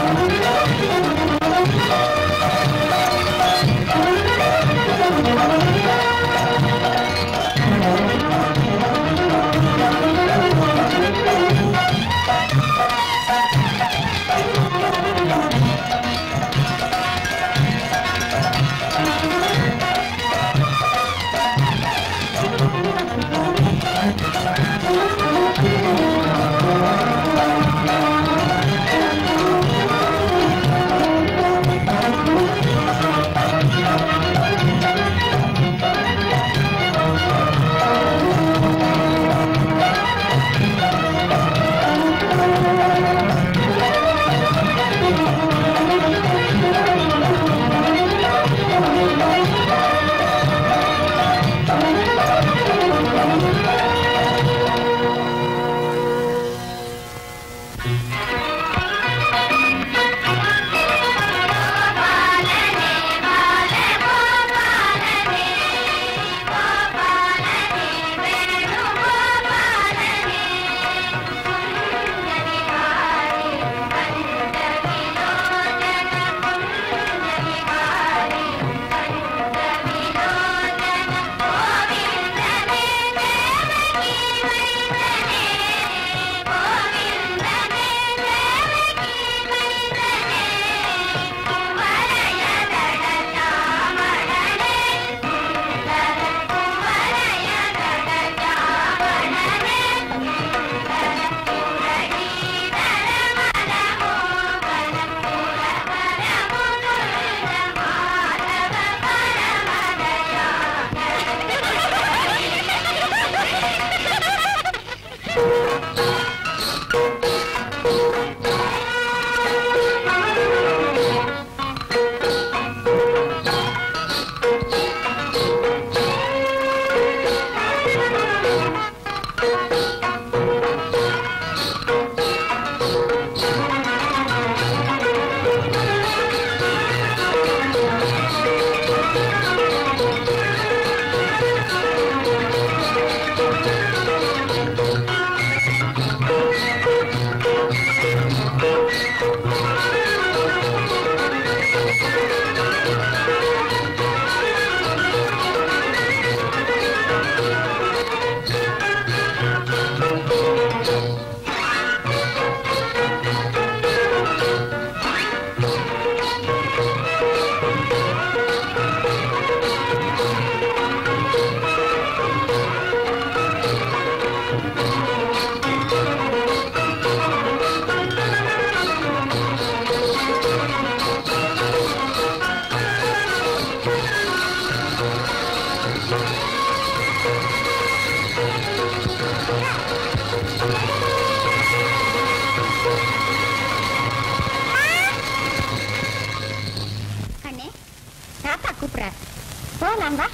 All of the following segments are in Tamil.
கண்ணே தாத்தா கூப்பிடுறார் போகலாம் வா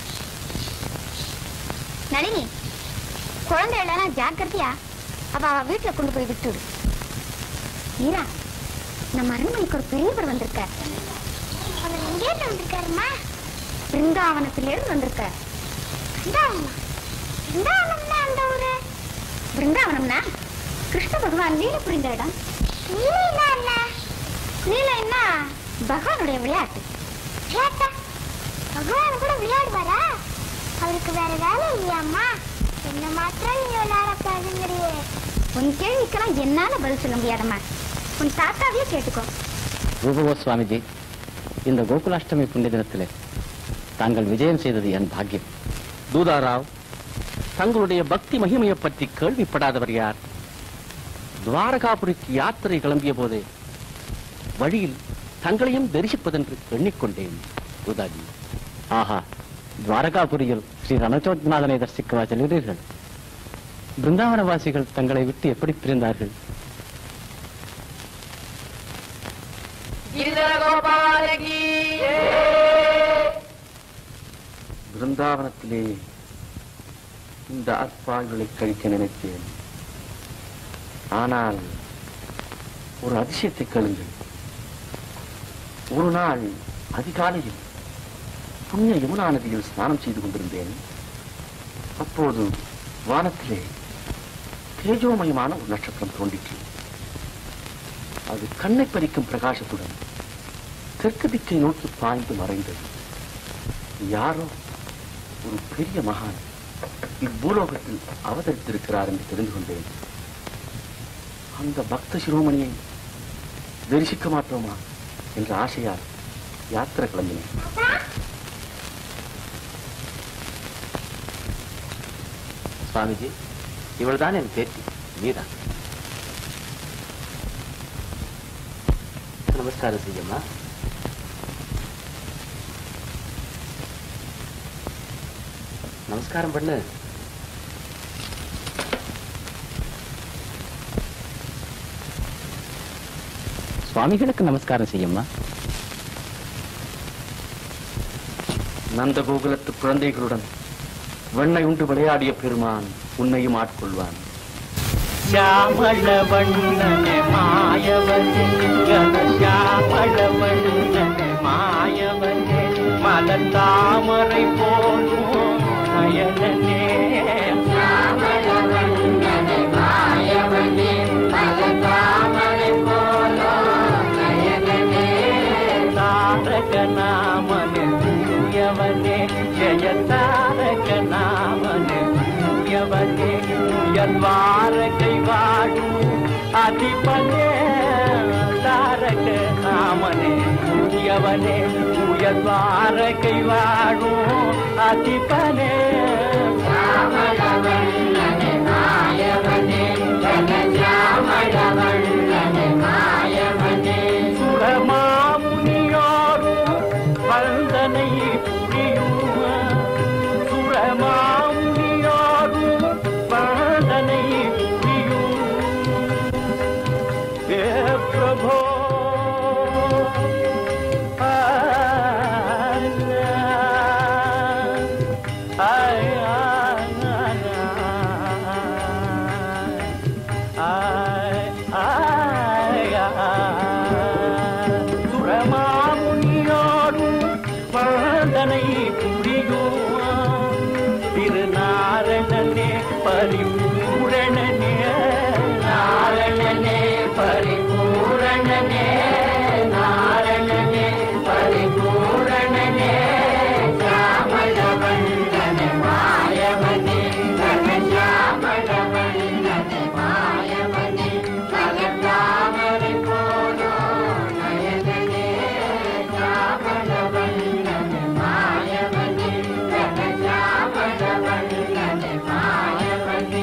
நளினி குழந்தைகளெல்லாம் ஜாக்கிரதையா அவ அவ வீட்டுல கொண்டு போய் விட்டுடு மீரா நம்ம அரண்மனைக்கு ஒரு பெரியவர் வந்திருக்க அவர் எங்கே வந்திருக்காருமா பிருந்தாவனத்திலிருந்து வந்திருக்க பிருந்தாவனம் பிருந்தாவனம்னா அந்த ஊரு பிருந்தாவனம்னா கிருஷ்ண பகவான் லீலை புரிந்த இடம் லீலைனா என்ன லீலைன்னா பகவானுடைய விளையாட்டு விளையாட்டா பகவான் கூட விளையாடுவாரா அவருக்கு வேற வேலை இல்லையாம்மா என்ன மாத்திரம் நீ விளையாடக்கூடாதுங்கிறியே உன் கேள்விக்கெல்லாம் என்னால பதில் சொல்ல முடியாதம்மா உன் தாத்தாவையே கேட்டுக்கோ ரூபவோ சுவாமிஜி இந்த கோகுலாஷ்டமி புண்ணிய தினத்திலே தாங்கள் விஜயம் செய்தது என் பாக்கியம் தூதாராவ் தங்களுடைய பக்தி மகிமையை பற்றி கேள்விப்படாதவர் யார் துவாரகாபுரிக்கு யாத்திரை கிளம்பிய போதே வழியில் தங்களையும் தரிசிப்பதென்று எண்ணிக்கொண்டேன் தூதாஜி ஆஹா துவாரகாபுரியில் ஸ்ரீ ரணச்சோத்நாதனை தரிசிக்கவா செல்கிறீர்கள் பிருந்தாவனவாசிகள் தங்களை விட்டு எப்படி பிரிந்தார்கள் பிருந்தாவனத்திலே இந்த அற்பாய்களை கழிக்க நினைத்தேன் ஆனால் ஒரு அதிசயத்தை கேளுங்கள் ஒரு நாள் அதிகாலையில் புண்ணிய யமுனா நதியில் ஸ்நானம் செய்து கொண்டிருந்தேன் அப்போது வானத்திலே தேஜோமயமான ஒரு நட்சத்திரம் தோன்றிற்று அது கண்ணை பறிக்கும் பிரகாசத்துடன் தெற்கு திக்கை நோக்கி பாய்ந்து மறைந்தது யாரோ ஒரு பெரிய மகான் இப்பூலோகத்தில் அவதரித்திருக்கிறார் என்று தெரிந்து கொண்டேன் அந்த பக்த சிரோமணியை தரிசிக்க மாட்டோமா என்ற ஆசையால் யாத்திரை கிளம்பினேன் சுவாமிஜி இவள்தான் என் பேத்தி மீரா நமஸ்காரம் செய்யம்மா நமஸ்காரம் பண்ணு சுவாமிகளுக்கு நமஸ்காரம் செய்யம்மா நந்த கோகுலத்து குழந்தைகளுடன் வெண்ணை உண்டு விளையாடிய பெருமான் உன்னையும் ஆட்கொள்வான் ಶ್ಯಾಮಳ ಬಣ್ಣನೆ ಮಾಯವನೆ ಗನ ಶ್ಯಾಮಳ ಬಣ್ಣನೆ மாயவனே மலர் தாமரை போலும் நயனனே தாரக நாமனே தூயவனே ஜெய தாரக நாமனே தூயவனே துயர்வாரகை வாடும் அதிபனே தாரக நாமனே தூயவனே துயர்வாரகை வாடும் அதிபனே சுரமாமுனியோரும் வந்தனை புரியும் சுரமாமுனியோரும் வந்தனை புரியும் ஏ பிரபோ சுரமாமுனியோடும் வந்தனை புரியும் திருநாரணனே பரிபூரணனே நாரணனே பரிபூரணனே நாரணனே பரிபூரணனே சாமளவண்ணனே மாயவனே சாமளவண்ணனே மாயவனே கலந்தாமரை போலோ நயனனே சாமளவண்ணனே மாயவனே சாமளவண்ணனே மாயவனே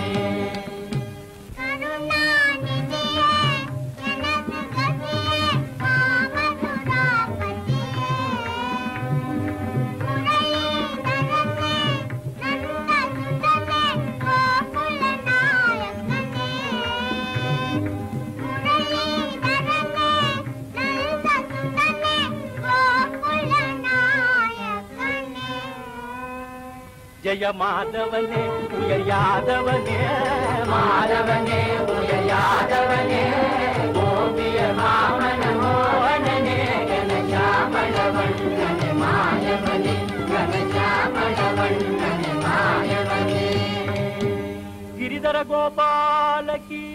ஜெய மாதவனே உயர் யாதவனே மாதவனே உயர் யாதவனே கோபிய மாமன மோகனே கனசாமளவண்ணனே மாயவனே கனசாமளவண்ணனே மாயவனே ಗಿರಿಧರ ಗೋಪಾಲಕಿ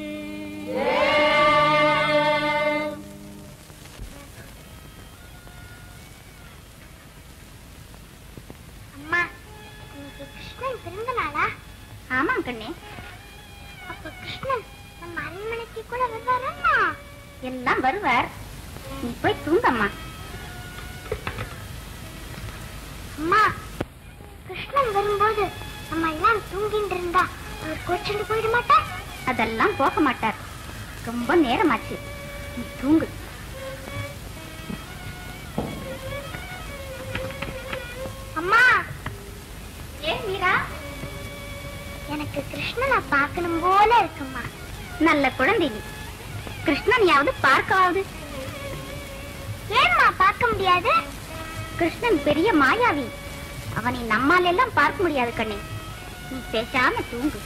அம்மா இன்னைக்கு கிருஷ்ணன் பிறந்த நாளா ஆமாம் கண்ணே அப்ப கிருஷ்ணன் நம்ம அரண்மனைக்கு கூட வருவாரா எல்லாம் வருவார் நீ போய் தூங்கம்மா அம்மா கிருஷ்ணன் வரும்போது நம்ம எல்லாம் தூங்கிட்டு இருந்தா அவர் கோச்சிட்டு போயிட மாட்டார் அதெல்லாம் போக மாட்டார் ரொம்ப நேரமாச்சு நீ தூங்கு அம்மா ஏன் மீரா எனக்கு கிருஷ்ணனை பார்க்கணும் போல இருக்குமா நல்ல குழந்தை நீ கிருஷ்ணனையாவது பார்க்கவாவது ஏம்மா பார்க்க முடியாது கிருஷ்ணன் பெரிய மாயாவி அவனை நம்மால் எல்லாம் பார்க்க முடியாது கண்ணே நீ பேசாம தூங்கு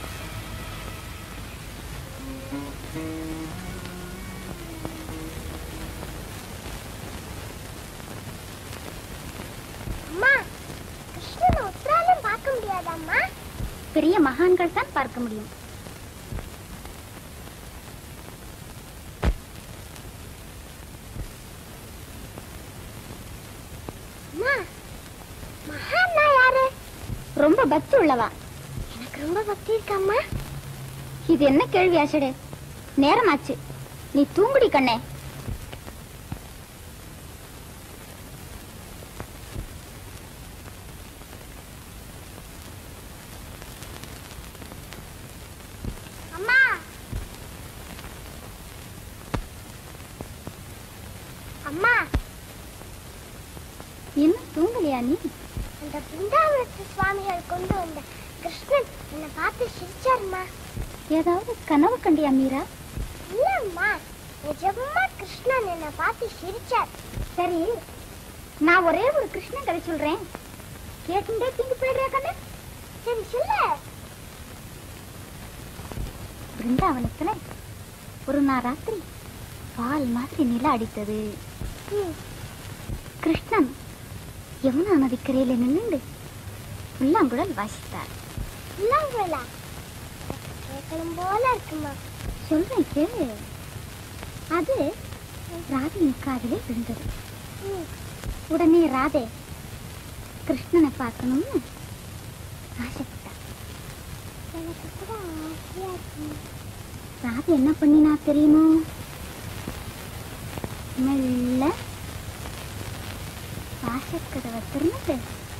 அம்மா கிருஷ்ணனை ஒருத்தராலும் பார்க்க முடியாதம்மா பெரிய மகான்கள் தான் பார்க்க முடியும் பக்தி உள்ளவா எனக்கு ரொம்ப பக்தி இருக்கம்மா இது என்ன கேள்வி ஆசடே நேரமாச்சு நீ தூங்குடி கண்ணே அம்மா அம்மா இன்னும் தூங்கலையா நீ அந்த பிருந்தாவனத்து சுவாமிகள் கொண்டு வந்த கிருஷ்ணன் என்னை பார்த்து சிரிச்சாருமா ஏதாவது கனவு கண்டியா மீரா இல்லம்மா நிஜமா கிருஷ்ணன் என்னை பார்த்து சிரிச்சார் சரி நான் ஒரே ஒரு கிருஷ்ணன் கதை சொல்றேன் கேட்டுட்டே தூங்கி போயிடுறியா கண்ணு சரி சொல்லு பிருந்தாவனத்துல ஒரு நாள் ராத்திரி பால் மாதிரி நில அடித்தது கிருஷ்ணன் யமுனா நதிக்கரையில நின்னுண்டு புல்லாங்குழல் வாசித்தார் புல்லாங்குழலா கேட்கணும் போல இருக்குமா சொல்றேன் கேளு அது ராதையின் காதிலே விழுந்தது உடனே ராதே கிருஷ்ணனை பார்க்கணும்னு ஆசைப்பட்டா எனக்கு கூட ஆசையா இருக்கு ராதை என்ன பண்ணினா தெரியுமோ மெல்ல வாசக்கதவை திறந்து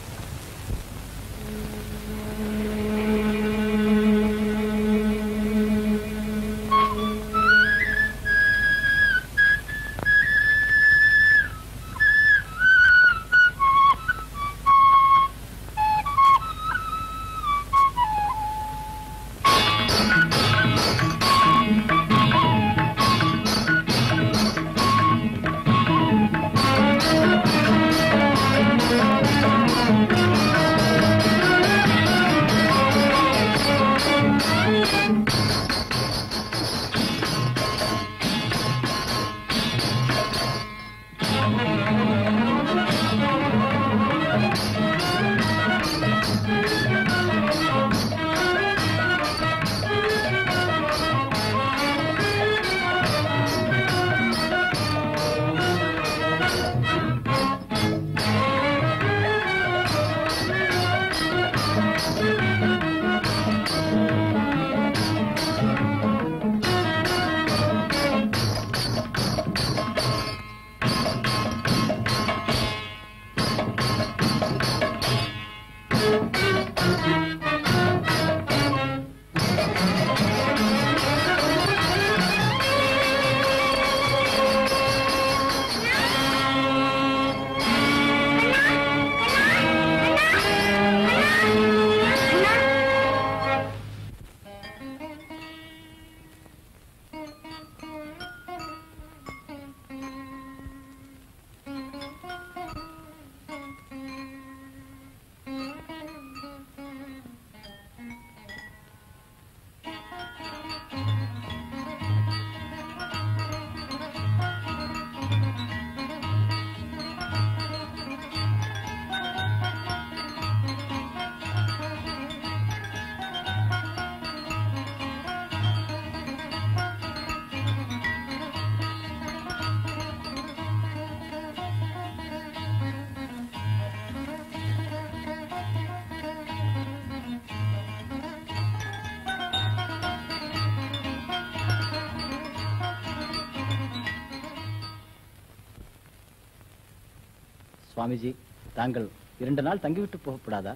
சுவாமிஜி தாங்கள் இரண்டு நாள் தங்கிவிட்டு போகக்கூடாதா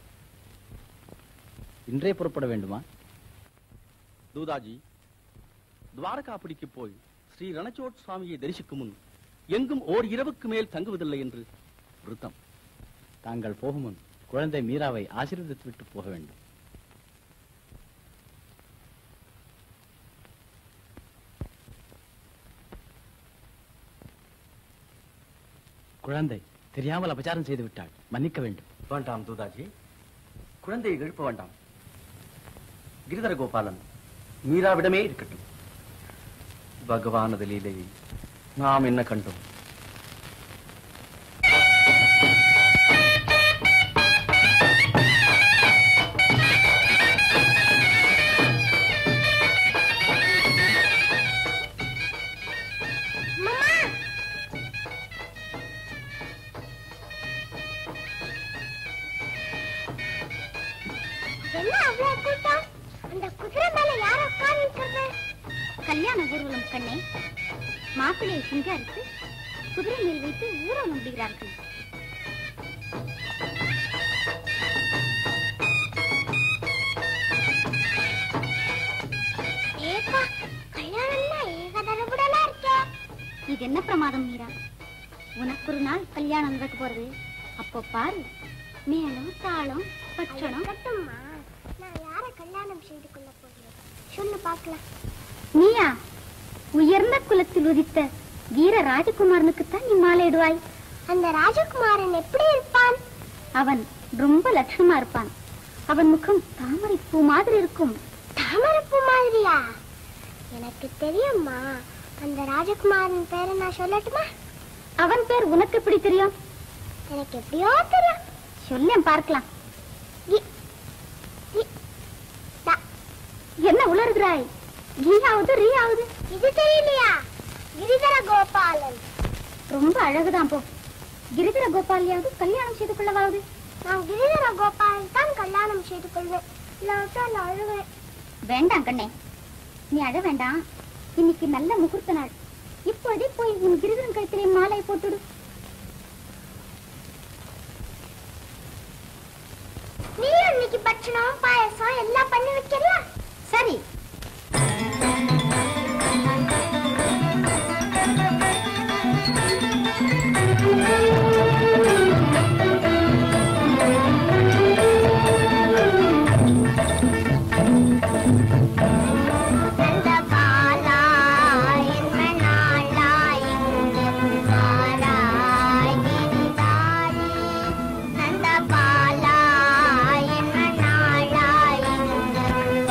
இன்றே புறப்பட வேண்டுமா தூதாஜி துவாரகாபுரிக்கு போய் ஸ்ரீ ரணச்சோட் சுவாமியை தரிசிக்கும் முன் எங்கும் ஓர் இரவுக்கு மேல் தங்குவதில்லை என்று விருத்தம் தாங்கள் போகும் முன் குழந்தை மீராவை ஆசீர்வதித்து விட்டு போக வேண்டும் குழந்தை தெரியாமல் அபச்சாரம் செய்து விட்டாள் மன்னிக்க வேண்டும் வேண்டாம் தூதாஜி குழந்தையை எழுப்ப வேண்டாம் கிரிதர கோபாலன் மீராவிடமே இருக்கட்டும் பகவானது லீலையை நாம் என்ன கண்டோம் என்ன அவ்வளவு கூட்டம் அந்த குதிரை மேல யார் உட்கார்ந்து கல்யாண ஊர்வலம் கண்ணே மாப்பிள்ளையை சிங்காரித்து குதிரை மேல் வைத்து ஊர்வலம் விடுகிறார்கள் ஏப்பா கல்யாணம்னா ஏகதரபுடலா இருக்கே இது என்ன பிரமாதம் மீரா உனக்கு ஒரு நாள் கல்யாணம் நடக்க போறது அப்போ பாரு மேளம் தாளம் பட்சணம் கட்டுமா நான் யார கல்யாணம் செய்து கொள்ள போகிறேன் சொல்லு பார்க்கலாம் நீயா உயர்ந்த குலத்தில் உதித்த வீர ராஜகுமாரனுக்குத்தான் நீ மாலையிடுவாய் அந்த ராஜகுமாரன் எப்படி இருப்பான் அவன் ரொம்ப லட்சணமா இருப்பான் அவன் முகம் தாமரை பூ மாதிரி இருக்கும் தாமரை பூ மாதிரியா எனக்கு தெரியும்மா அந்த ராஜகுமாரன் பேரை நான் சொல்லட்டுமா அவன் பேர் உனக்கு எப்படி தெரியும் எனக்கு எப்படியோ தெரியும் சொல்லேன் பார்க்கலாம் கி- கி- டா- என்ன உளறுகிறாய் கீயாவது ரீயாவது இது தெரியலையா கிரிதர கோபாலன் ரொம்ப அழகுதான் போ கிரிதர கோபாலியாவது கல்யாணம் செய்து கொள்ளவாவது நான் கிரிதர கோபாலன் தான் கல்யாணம் செய்து கொள்வேன் இல்லாவிட்டா நான் அழுவேன் வேண்டாம் கண்ணே நீ அழ வேண்டாம் இன்னைக்கு நல்ல முகூர்த்த நாள் இப்போதே போய் உன் கிரிதரன் கழுத்திலே மாலையை போட்டுடு நீ இன்னைக்கு பட்சணம் பாயசம் எல்லாம் பண்ணி வைக்கலாம் சரி நந்தபாலா என்ன நாளாய்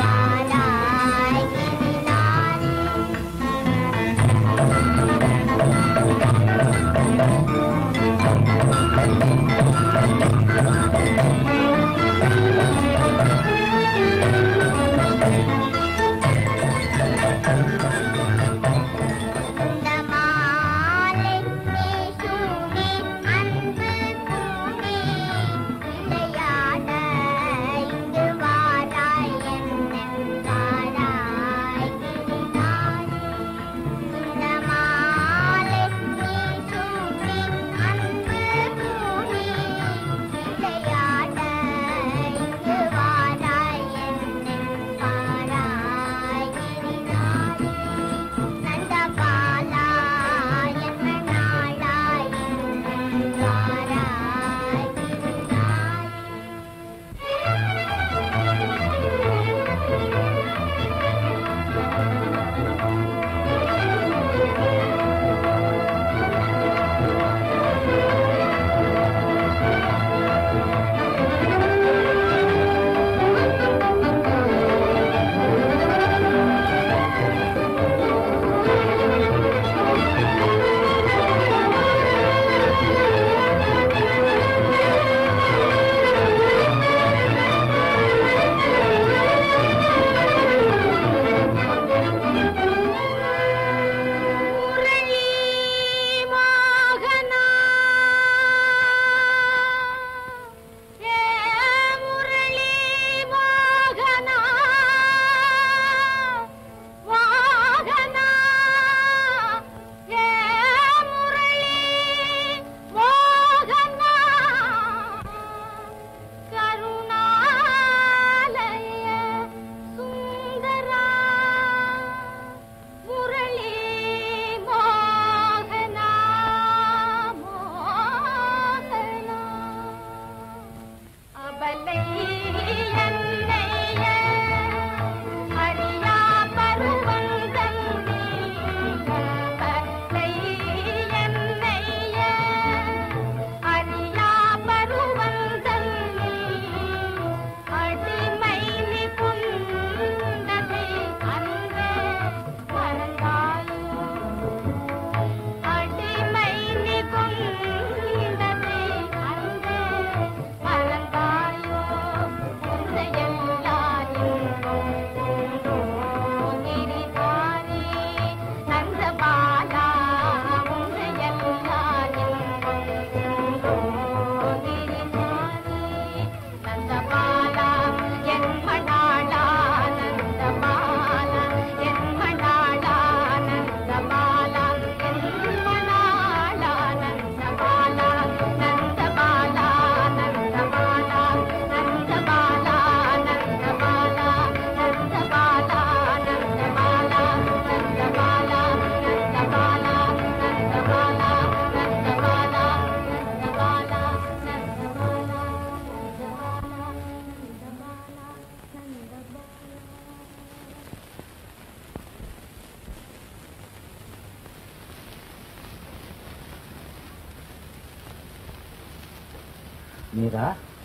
மீரா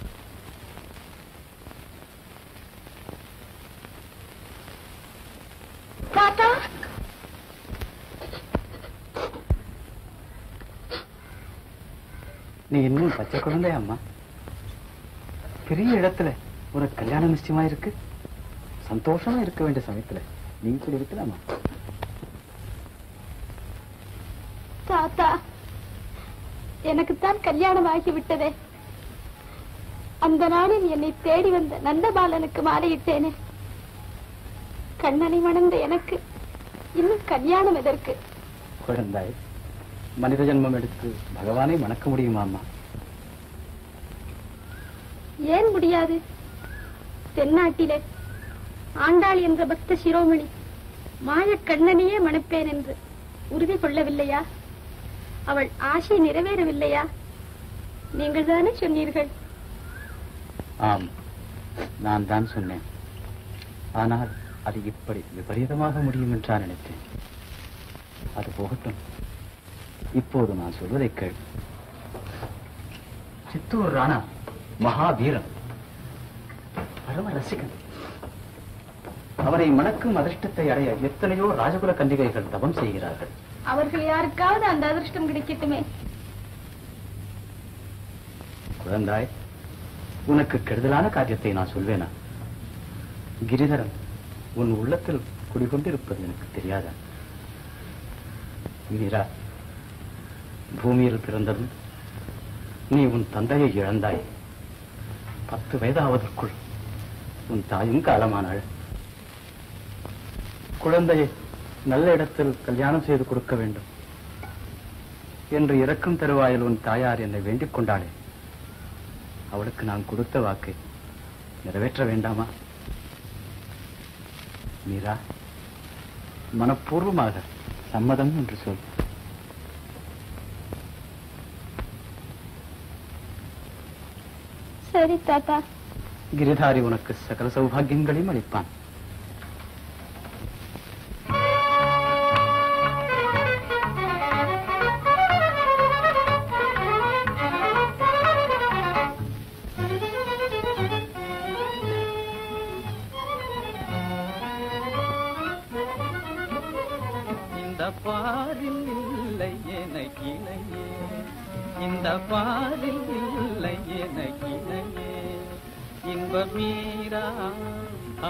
தாத்தா நீ இன்னும் பச்சை குழந்தை அம்மா பெரிய இடத்துல ஒரு கல்யாணம் நிச்சயமா இருக்கு சந்தோஷமா இருக்க வேண்டிய சமயத்துல நீ இப்படி இருக்கலாமா தாத்தா எனக்குத்தான் கல்யாணம் ஆகிவிட்டதே அந்த நாளில் என்னை தேடி வந்த நந்தபாலனுக்கு மாலையிட்டேனே கண்ணனை மணந்த எனக்கு இன்னும் கல்யாணம் எதற்கு குழந்தாய் மனித ஜென்மம் எடுத்து பகவானை மணக்க முடியுமா அம்மா ஏன் முடியாது தென்னாட்டிலே ஆண்டாள் என்ற பக்த சிரோமணி மாயக் கண்ணனையே மணப்பேன் என்று உறுதி கொள்ளவில்லையா அவள் ஆசை நிறைவேறவில்லையா நீங்கள் தானே சொன்னீர்கள் ஆம் நான் தான் சொன்னேன் ஆனால் அது இப்படி விபரீதமாக முடியும் என்றா நினைத்தேன் அது போகட்டும் இப்போது நான் சொல்வதை கேள் சித்தூர் ராணா மகாவீரன் பரம ரசிகன் அவரை மணக்கும் அதிர்ஷ்டத்தை அடைய எத்தனையோ ராஜகுல கன்னிகைகள் தவம் செய்கிறார்கள் அவர்கள் யாருக்காவது அந்த அதிர்ஷ்டம் கிடைக்கட்டுமே குழந்தாய் உனக்கு கெடுதலான காரியத்தை நான் சொல்வேனா கிரிதரன் உன் உள்ளத்தில் குடிகொண்டிருப்பது எனக்கு தெரியாதா மீரா பூமியில் பிறந்ததும் நீ உன் தந்தையை இழந்தாய் பத்து வயதாவதற்குள் உன் தாயும் காலமானாள் குழந்தையை நல்ல இடத்தில் கல்யாணம் செய்து கொடுக்க வேண்டும் என்று இறக்கும் தருவாயில் உன் தாயார் என்னை வேண்டிக் கொண்டாளே அவளுக்கு நான் கொடுத்த வாக்கை நிறைவேற்ற வேண்டாமா மீரா மனப்பூர்வமாக சம்மதம் என்று சொல் சரி தாத்தா கிரிதாரி உனக்கு சகல சௌபாகியங்களையும் அளிப்பான் இந்த பாரில் இல்லை எனக்கு இணையே இந்த பாரில் இல்லை எனக்கு இணையே இன்ப மீரா ஆ,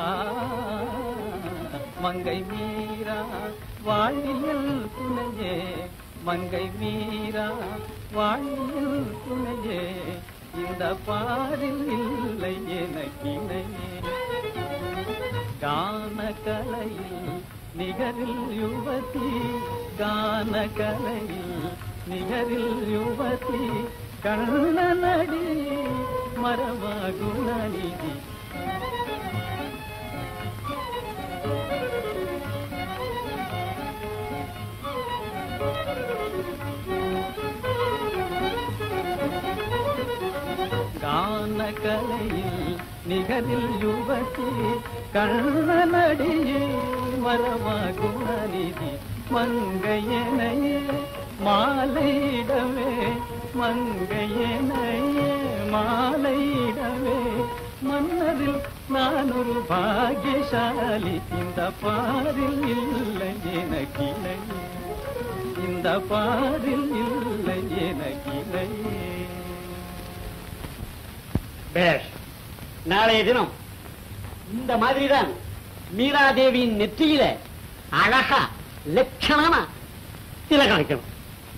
மங்கை மீரா வாழியல் துணையே மங்கை மீரா வாழியல் துணையே இந்த பாரில் இல்லை எனக்கு இணையே கான கலையில் நிகரில் யுவதி கான கலையில் நிகரில் யுவதி கண்ணனடி மரமாகுணநிதி கான கலையில் நிகரில் யுவதி கண்ணனடியே மரமாகுணநிதி மங்கையனையே மாலையிடவே மங்கையனையே மாலையிடவே மன்னரில் நான் ஒரு பாகியசாலி இந்த பாரில் இல்லை எனக்கிளையே இந்த பாரில் இல்லை எனக்கிளையே பேஷ் நாளைய தினம் இந்த மாதிரிதான் மீராதேவியின் நெற்றியில அழகா லட்சணமா திலகம் வைக்கணும்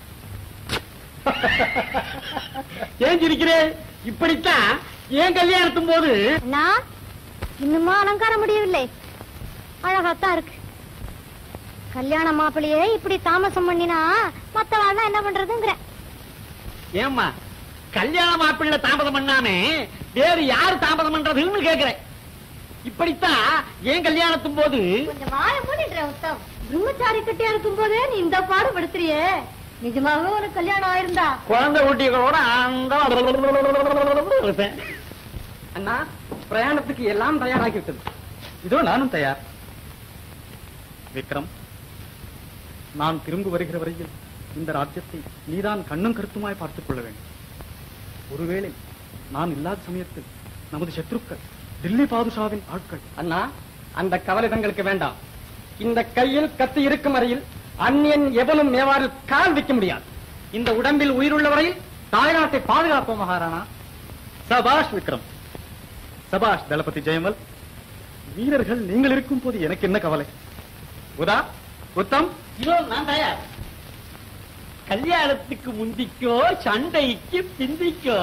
ஏன் சிரிக்கிறேன் இப்படித்தான் ஏன் கல்யாணத்தும் போது நான் இன்னுமா அலங்காரம் முடியவில்லை அழகாத்தான் இருக்கு கல்யாண மாப்பிள்ளையே இப்படி தாமசம் பண்ணினா மத்தவாள் என்ன பண்றதுங்கிற ஏம்மா கல்யாண மாப்பிள்ளை தாமதம் பண்ணாம வேறு யாரு தாமதம் பண்றதுன்னு கேக்குறேன் இப்படித்தான் ஏன் கல்யாணத்தும் போது கொஞ்சம் வாய மூடிடுற உத்தம் பிரம்மச்சாரி கட்டியா இருக்கும் போதே நீ இந்த பாடு படுத்துறியே நிஜமாவே உனக்கு கல்யாணம் ஆயிருந்தா குழந்தை ஊட்டிகளோட அந்த இருப்பேன் அண்ணா பிரயாணத்துக்கு எல்லாம் தயாராகி விட்டது இதோ நானும் தயார் விக்ரம் நான் திரும்ப வருகிற வரையில் இந்த ராஜ்யத்தை நீதான் கண்ணும் கருத்துமாய் பார்த்துக் கொள்ள வேண்டும் ஒருவேளை நான் இல்லாத சமயத்தில் நமது சத்ருக்கள் தில்லி பாதுஷாவின் ஆட்கள் அண்ணா அந்த கவலை தங்களுக்கு வேண்டாம் இந்த கையில் கத்தி இருக்கும் வரையில் அந்நியன் எவனும் மேவாரில் கால் வைக்க முடியாது இந்த உடம்பில் உயிருள்ள வரையில் தாய்நாட்டை பாதுகாப்போம் மகாராணா சபாஷ் விக்ரம் சபாஷ் தளபதி ஜெயமல் வீரர்கள் நீங்கள் இருக்கும் போது எனக்கு என்ன கவலை உதா உத்தம் இதோ நான் தயார் கல்யாணத்துக்கு முந்திக்கோ சண்டைக்கு பிந்திக்கோ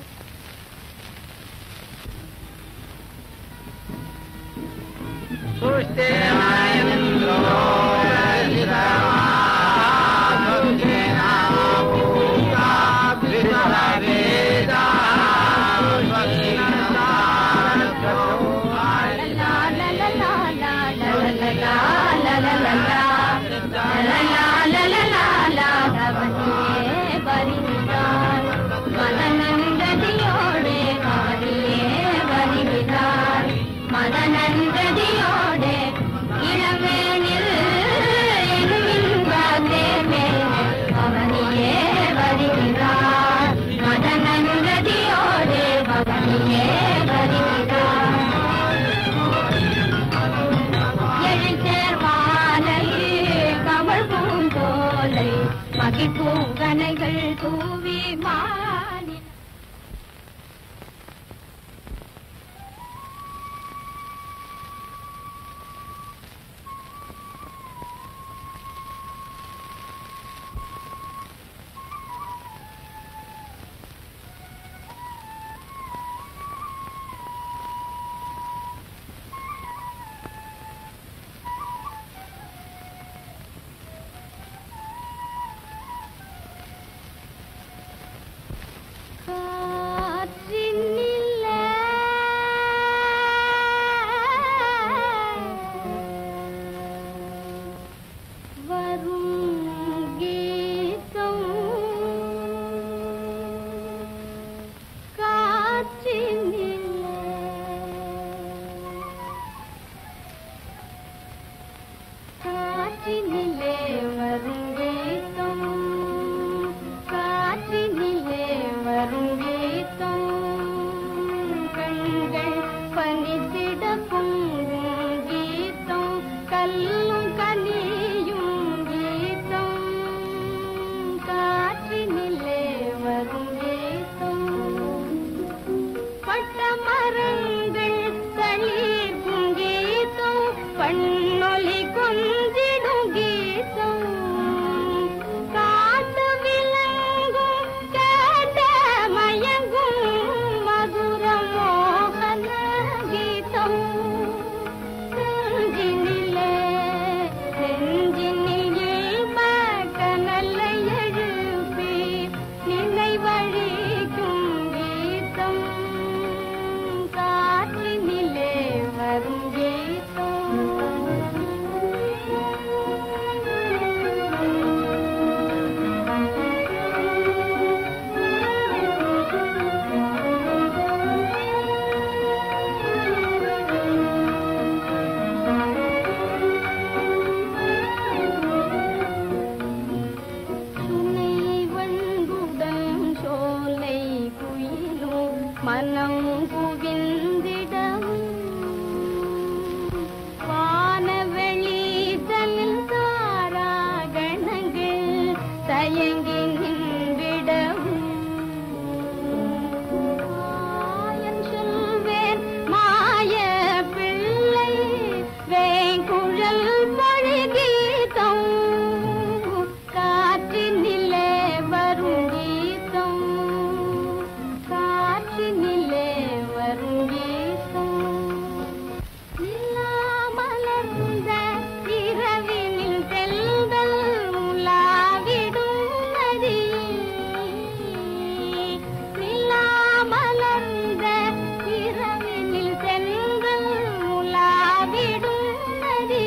மதனந்ததியோடு இளவேனில் அவனியே வருகிறார் மதனந்ததியோடு அவனியே வருகிறார் எழுத்தேர் மாலை கமல் பூந்தோலை மகிழ்பூங்கனைகள் தூவி மாறி காற்றினிலே வரும் கீதம் காற்றினிலே காற்றினிலே வரும் கீதம் காற்றினிலே வரும் கீதம் கண்கள் பனித்திட பொங்கும் கீதம் கல்லும் கனியும் கீதம் காற்றினிலே வரும் கீதம் பட்ட மரங்கள் தளிர்க்கும் கீதம் பண்ணொலி கொஞ்சிடும் கீதம் காட்டு விலங்கும் கேட்ட மயங்கும் மதுர மோகன கீதம் நெஞ்சினிலே நெஞ்சினில் கனலை எழுப்பி நினைவழிக்கும் கீதம் காற்றினிலே வரும் சுனை வண்டுடன் சோலை குயிலும் மனம் குவிந்திடவும் வானவெளி தனில் தாராகணங்கள் தயங்கி நின்றிடவும் மாயன் சொல்வேன் மாய பிள்ளை வேங்குழல் மொழி கீதம் காற்றினிலே வரும் கீதம் காற்றினிலே வரும் கீதம் நிலா மலர்ந்த இரவினில் தெல்தல் உலாவிடும் நதி நிலா மலர்ந்த இரவினில் தெல்தல் உலாவிடும் நதி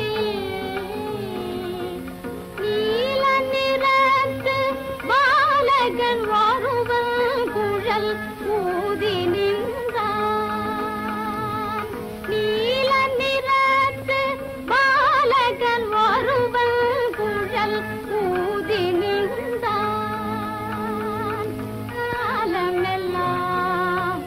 நீல நிறத்து பாலகன் ஒருவன் குழல் ஊதி நின்றான் நீல நிறத்து பாலகன் ஒருவன் குழல் ஊதி நின்றான் காலமெல்லாம்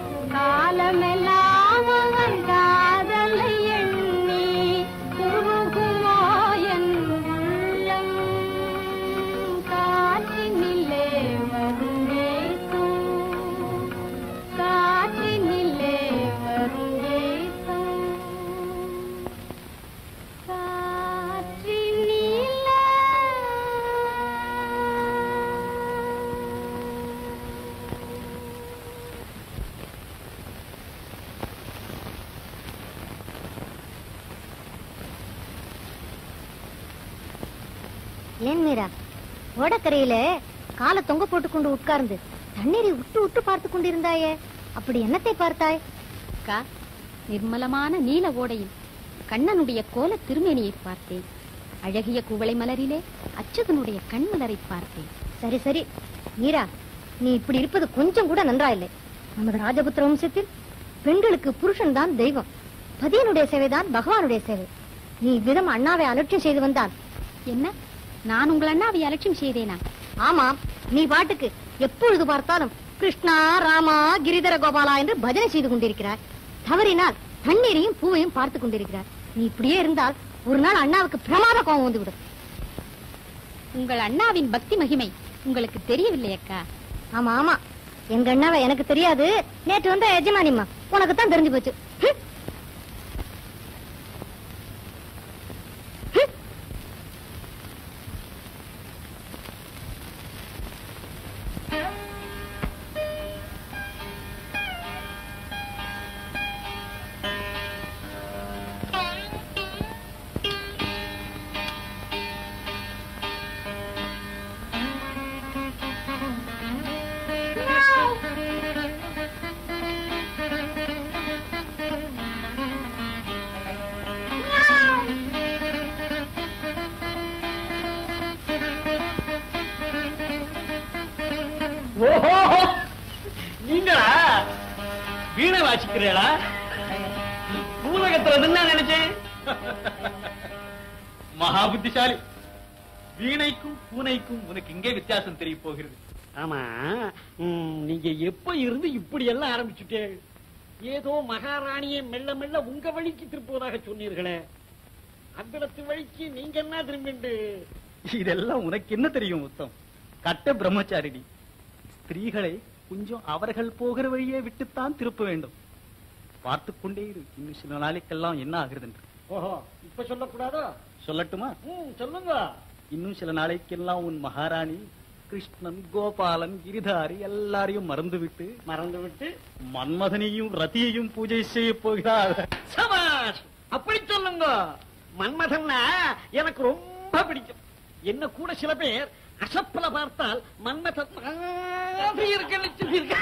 ஏன் மீரா ஓடக்கரையில காலை தொங்க போட்டுக்கொண்டு உட்கார்ந்து தண்ணீரை விட்டு விட்டு பார்த்து கொண்டிருந்தாயே அப்படி என்னத்தை பார்த்தாய் அக்கா நிர்மலமான நீல ஓடையில் கண்ணனுடைய கோல திருமேனியை பார்த்தேன் அழகிய குவளை மலரிலே அச்சுதனுடைய கண்மலரை பார்த்தேன் சரி சரி மீரா நீ இப்படி இருப்பது கொஞ்சம் கூட நன்றா இல்லை நமது ராஜபுத்திர வம்சத்தில் பெண்களுக்கு புருஷன் தான் தெய்வம் பதியனுடைய சேவைதான் பகவானுடைய சேவை நீ இவ்விதம் அண்ணாவை அலட்சியம் செய்து வந்தால் என்ன நான் உங்கள் அண்ணாவை அலட்சியம் செய்தேனா ஆமாம் நீ பாட்டுக்கு எப்பொழுது பார்த்தாலும் கிருஷ்ணா ராமா கிரிதர கோபாலா என்று பஜனை செய்து கொண்டிருக்கிறாய் தவறினால் தண்ணீரையும் பூவையும் பார்த்து கொண்டிருக்கிறார் நீ இப்படியே இருந்தால் ஒரு நாள் அண்ணாவுக்கு பிரமாத கோபம் வந்துவிடும் உங்கள் அண்ணாவின் பக்தி மகிமை உங்களுக்கு தெரியவில்லை அக்கா ஆமா ஆமா எங்க அண்ணாவை எனக்கு தெரியாது நேற்று வந்த எஜமானிம்மா உனக்கு தான் தெரிஞ்சு போச்சு ஹம். ஹம். ஓஹோ நீங்களா வீணை வாசிக்கிறீங்களா பூலகத்துல என்ன நினைச்சேன் மகா புத்திசாலி வீணைக்கும் பூனைக்கும் உனக்கு இங்கே வித்தியாசம் தெரிய போகிறது ஆமா ம், நீங்க எப்ப இருந்து இப்படி எல்லாம் ஆரம்பிச்சுட்டே ஏதோ மகாராணியை மெல்ல மெல்ல உங்க வழிக்கு திருப்புவதாக சொன்னீர்களே அவ்விடத்து வழிக்கு நீங்க என்ன திரும்பிண்டு இதெல்லாம் உனக்கு என்ன தெரியும் உத்தம் கட்ட பிரம்மச்சாரிடி ஸ்திரீகளை கொஞ்சம் அவர்கள் போகிற வழியே விட்டுத்தான் திருப்ப வேண்டும் பார்த்துக் கொண்டே இரு இன்னும் சில நாளைக்கெல்லாம் என்ன ஆகிறது என்று ஓஹோ இப்ப சொல்லக்கூடாதோ சொல்லட்டுமா ம், சொல்லுங்க இன்னும் சில நாளைக்கெல்லாம் உன் மகாராணி கிருஷ்ணன் கோபாலன் கிரிதாரி எல்லாரையும் மறந்துவிட்டு மறந்து விட்டு மன்மதனையும் ரதியையும் பூஜை செய்ய போகிறார் சபாஷ் அப்படி சொல்லுங்க மன்மதன்னா எனக்கு ரொம்ப பிடிக்கும் என்ன கூட சில பேர் அசப்பல பார்த்தால் மன்மதன் மாதிரி இருக்குன்னு சொல்லியிருக்க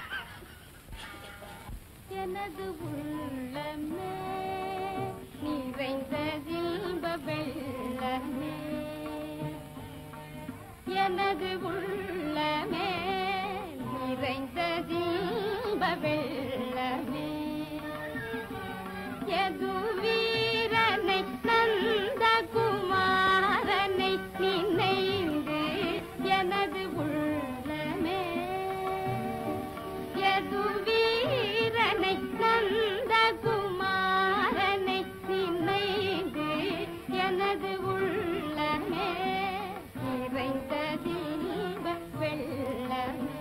எனது உள்ளமே நிறைந்த இன்ப வெள்ளமே எனது உள்ளமே நிறைந்த இன்ப வெள்ளமே எது வீரனை நந்த குமாரனை நினைந்து எனது உள்ளமே எது வீரனை நந்த குமாரனை நினைந்து எனது உள்ளமே நிறைந்த தீப வெள்ளமே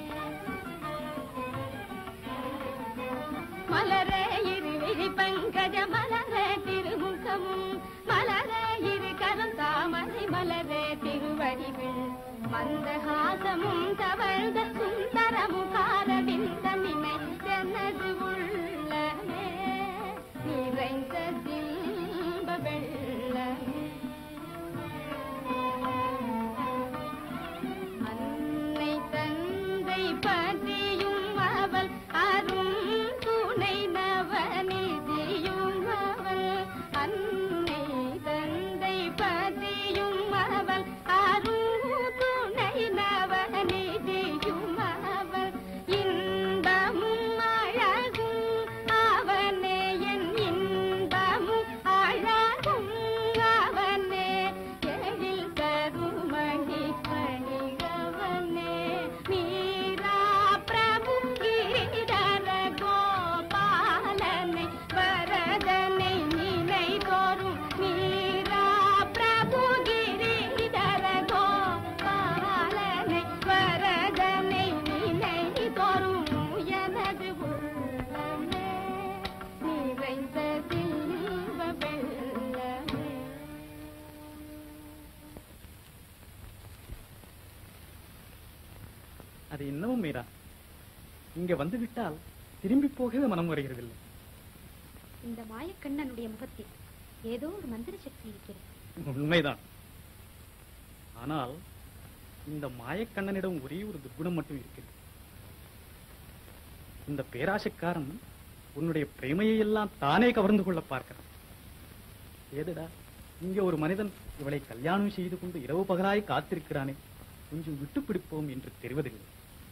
மலர இருவிழி பங்கஜ மலர திருமுகமும் மலர இரு கரம் தாமரை மலர திருவடிவில் மந்தஹாசமும் தவழ்ந்த சுந்தர முகார விந்தமிமை எனது உள்ளமே நிறைந்த தில்ப வெள்ளமே அன்னை தந்தை பற்றியும் அவள் அரும் துணை நவநிதியும் அவள் அன்னை தந்தை பற்றியும் அவள் அரும் துணை நவநிதியும் அவள் இன்பமும் அழகும் அவனே என் இன்பமும் அழகும் அவனே எழில் கருமணி பணிகவனே மீரா பிரபு கிரிதர கோபாலனை வரதனை நினை தோறும் மீரா பிரபு கிரிதர கோபாலனை வரதனை நினை தோறும் எனது உள்ளமே நிறைந்த தில்வ வெள்ளமே அது என்னவோ மீரா இங்க வந்து விட்டால் திரும்பி போகவே மனம் வருகிறதில்லை இந்த மாயக்கண்ணனுடைய முகத்தில் ஏதோ ஒரு மந்திர சக்தி இருக்கிறது உண்மைதான் ஆனால் இந்த மாயக்கண்ணனிடம் ஒரே ஒரு துர்குணம் மட்டும் இருக்கிறது இந்த பேராசைக்காரன் உன்னுடைய பிரேமையை எல்லாம் தானே கவர்ந்து கொள்ள பார்க்கிறான் ஏதுடா இங்க ஒரு மனிதன் இவளை கல்யாணம் செய்து கொண்டு இரவு பகலாய் காத்திருக்கிறானே கொஞ்சம் விட்டு பிடிப்போம் என்று தெரிவதில்லை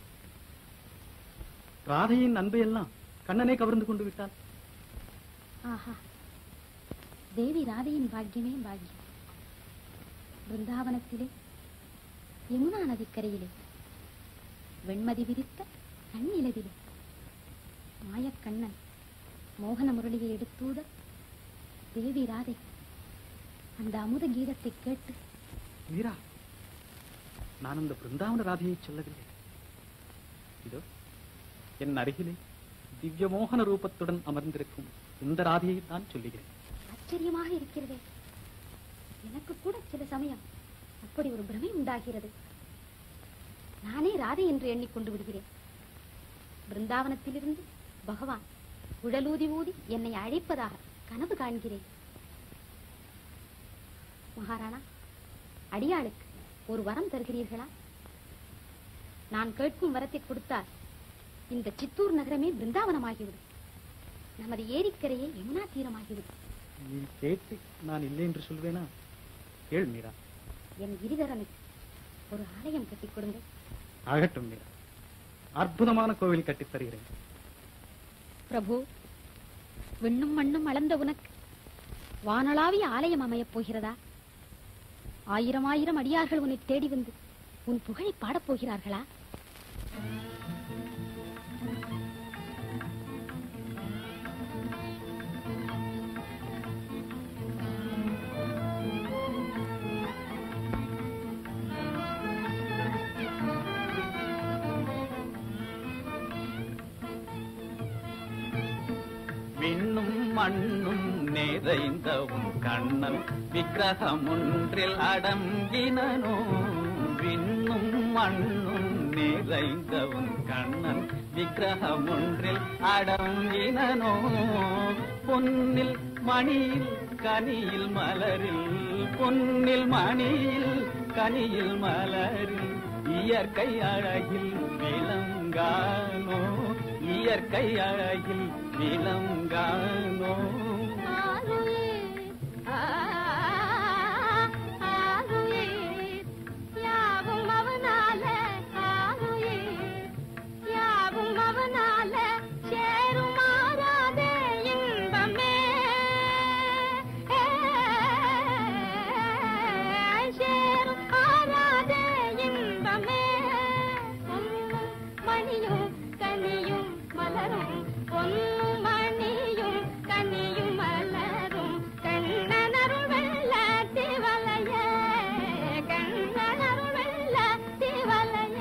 ராதையின் அன்பையெல்லாம் கண்ணனை கவர்ந்து கொண்டு விட்டான் ஆஹா தேவி ராதையின் பாக்கியமே பாக்கியம் பிருந்தாவனத்திலே யமுனா நதிக்கரையிலே வெண்மதி விரித்த கண்ணிலவிலே மாயக்கண்ணன் மோகன முரளியை எடுத்தூத தேவி ராதை அந்த அமுத கீதத்தை கேட்டு மீரா நான் அந்த பிருந்தாவன ராதையை சொல்லவில்லை இதோ என் அருகிலே திவ்ய மோகன ரூபத்துடன் அமர்ந்திருக்கும் இந்த ராதையை தான் சொல்லுகிறேன் ஆச்சரியமாக இருக்கிறதே எனக்கு கூட சில சமயம் அப்படி ஒரு பிரமை உண்டாகிறது நானே ராதை என்று எண்ணிக்கொண்டு விடுகிறேன் பிருந்தாவனத்திலிருந்து பகவான் உடலூதி ஊதி என்னை அழைப்பதாக கனவு காண்கிறேன் மகாராணா அடியாளுக்கு ஒரு வரம் தருகிறீர்களா நான் கேட்கும் வரத்தை கொடுத்தால் இந்த சித்தூர் நகரமே பிருந்தாவனமாகிவிடும் நமது ஏரிக்கரையே யமுனா தீரமாகிவிடும் நீ கேட்டு நான் இல்லை என்று சொல்வேனா கேள் மீரா என் கிரிதரனுக்கு ஒரு ஆலயம் கட்டிக் கொடுங்கள் ஆகட்டும் மீரா அற்புதமான கோவில் கட்டித் தருகிறேன் பிரபு விண்ணும் மண்ணும் அளந்த உனக்கு வானளாவிய ஆலயம் அமையப் போகிறதா ஆயிரம் ஆயிரம் அடியார்கள் உன்னை தேடி வந்து உன் புகழை பாடப் போகிறார்களா விண்ணும் மண்ணும் நிறைந்த உன் கண்ணன் விக்கிரகம் ஒன்றில் அடங்கினனோ விண்ணும் மண்ணும் நிறைந்த உன் கண்ணன் விக்கிரகம் ஒன்றில் அடங்கினனோ பொன்னில் மணியில் கனியில் மலரில் பொன்னில் மணியில் கனியில் மலரில் இயற்கை அழகில் விளங்கானோ இயற்கை அழகில் விளங்கானோ யாவும் அவனால யாவும் அவனால சேரும் மாறாத இன்பமே சேரும் மாறாத இன்பமே பொன்னும் மணியும் கனியும் மலரும் பொன்னும் மணியும் கனியும் மலரும் கண்ணனருள் வெள்ள திவலைய கண்ணனருள் வெள்ள திவலைய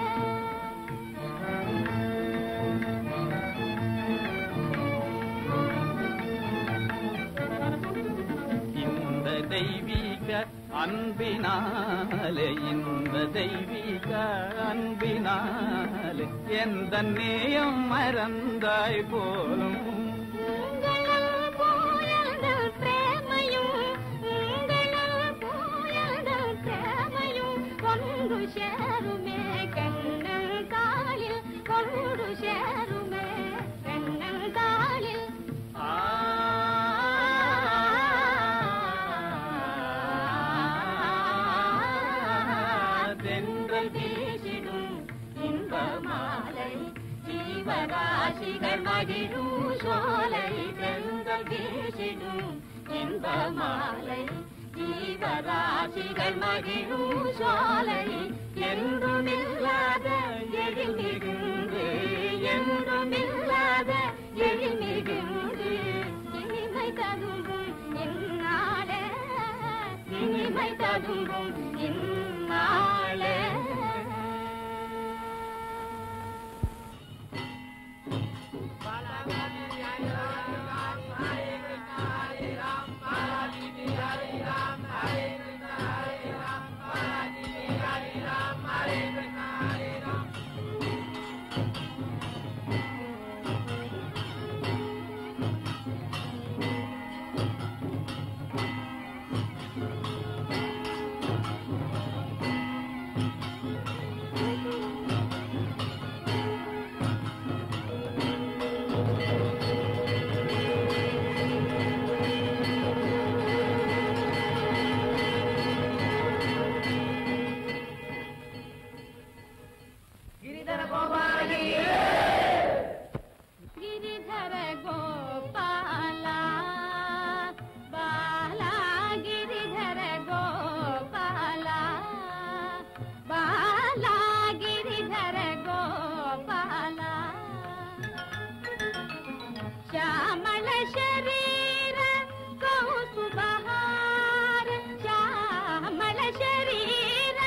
இந்த தெய்வீக அன்பினாலே இந்த தெய்வீக அன்பினாலே எந்த நேயம் மறந்தாய் போலும் உங்களல் போயல்கள் பிரேமையும் உங்களல் போயல்கள் பிரேமையும் ஒன்று சேருமே கண்ணன் காலில் ஒன்று சேருமே கண்ணன் காலில் ஆ தென்றல் வீசிடும் இன்ப மாலை ஜீவராசிகள் மகிழும் சோலை தென்றல் வீசிடும் இன்ப மாலை ஜீவராசிகள் மகிழும் சோலை என்றும் இல்லாத எழில் மிகுந்து என்றும் இல்லாத எழில் மிகுந்து இனிமை ததும்பும் இந்நாளே இனிமை ததும்பும் இந்நாளே ಗಿರಿಧರ ಗೋಪಾಲ ಬಾಲ ಗಿರಿಧರ ಗೋಪಾಲ ಬಾಲ ಗಿರಿಧರ ಗೋಪಾಲ ಶ್ಯಾಮಳ ಶರೀರ ಕೌಸುಬಹಾರ ಶ್ಯಾಮಳ ಶರೀರ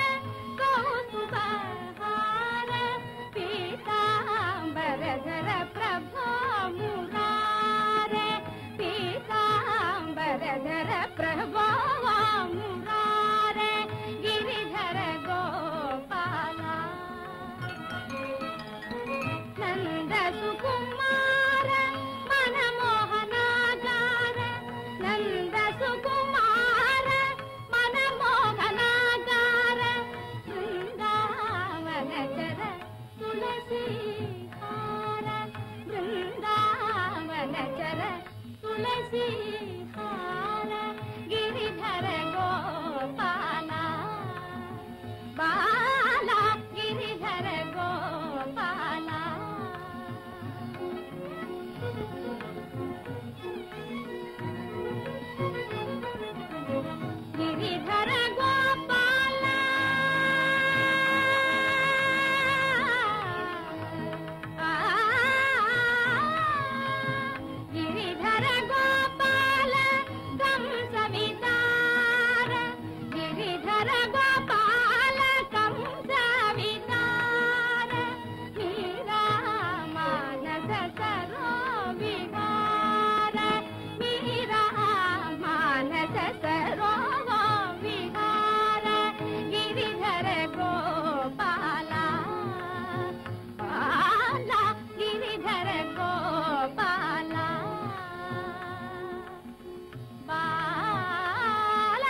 ಕೌಸುಬಹಾರ ಪೀತಾಂಬರಧರ ಪ್ರಭೋ ಮುರಾರ ಪೀತಾಂಬರಧರ ಪ್ರಭೋ ಮುರಾರ ಗಿರಿಧರ ಗೋಪಾಲ ನಂದ ಸುಕುಮಾರ ಮನಮೋಹನಾಗಾರ ನಂದ ಸುಕುಮಾರ ಮನಮೋಹನಾಗಾರ ಬೃಂದಾವನಚರ ತುಳಸಿ ಹಾರ ಬೃಂದಾವನಚರ ತುಳಸಿ ಹಾರ ಗಿರಿಧರ ಗೋಪಾಲ ಬಾಲ ಗಿರಿಧರ ಗೋಪಾಲ ಗಿರಿಧರ ಗೋಪಾಲ ಆ, ಗಿರಿಧರ ಗೋಪಾಲ ಕಂಸವಿದಾರ ಗಿರಿಧರ ಗೋಪಾಲ ಕಂಸವಿದಾರ ಮೀರಾಮಾನಸ ಸರೋ ವಿಹಾರ ಮೀರಾಮಾನಸ ಸರೋ ವಿಹಾರ ಗಿರಿಧರ ಗೋಪಾಲ ಬಾಲ ಗಿರಿಧರ ಗೋಪಾಲ ಬಾಲ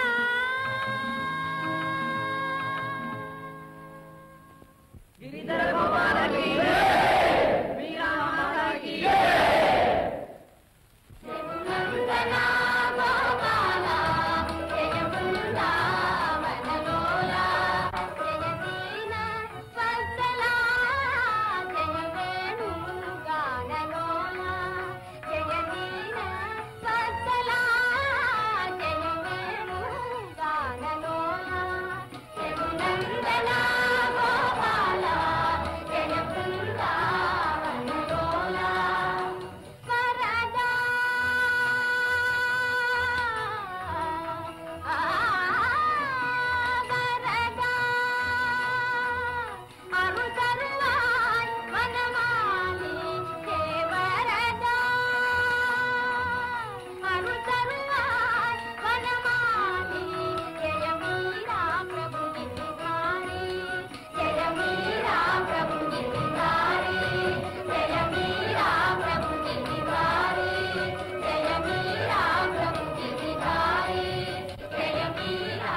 ನಂದನ ಗೋಪಾಲ ಜಯ ಬೃಂದಾವನ ಲೋಲ ಜಯ ದೀನ ವತ್ಸಲ ಜಯ ವೇಣು ಗಾನ ಲೋಲ ಜಯ ದೀನ ವತ್ಸಲ ಜಯ ವೇಣು ಗಾನ ಲೋಲ ಜಯ ನಂದನ ಗೋಪಾಲ ಜಯ ಬೃಂದಾವನ ಲೋಲ ವರದಾ ಆ ವರದಾ ಅರು ತರುವಾಯ್ ವನಮಾಲಿ ದೇವರದಾ ಅರು ತರುವಾಯ್ ವನಮಾಲಿ ಜಯ ಮೀರಾ ಪ್ರಭು ಗಿರಿಧಾರಿ ಜಯ ಮೀರಾ ಪ್ರಭು ಗಿರಿಧಾರಿ ಜಯ ಮೀರಾ ಪ್ರಭು ಗಿರಿಧಾರಿ ಜಯ ಮೀರಾ ಪ್ರಭು ಗಿರಿಧಾರಿ ಜಯ ಮೀರಾ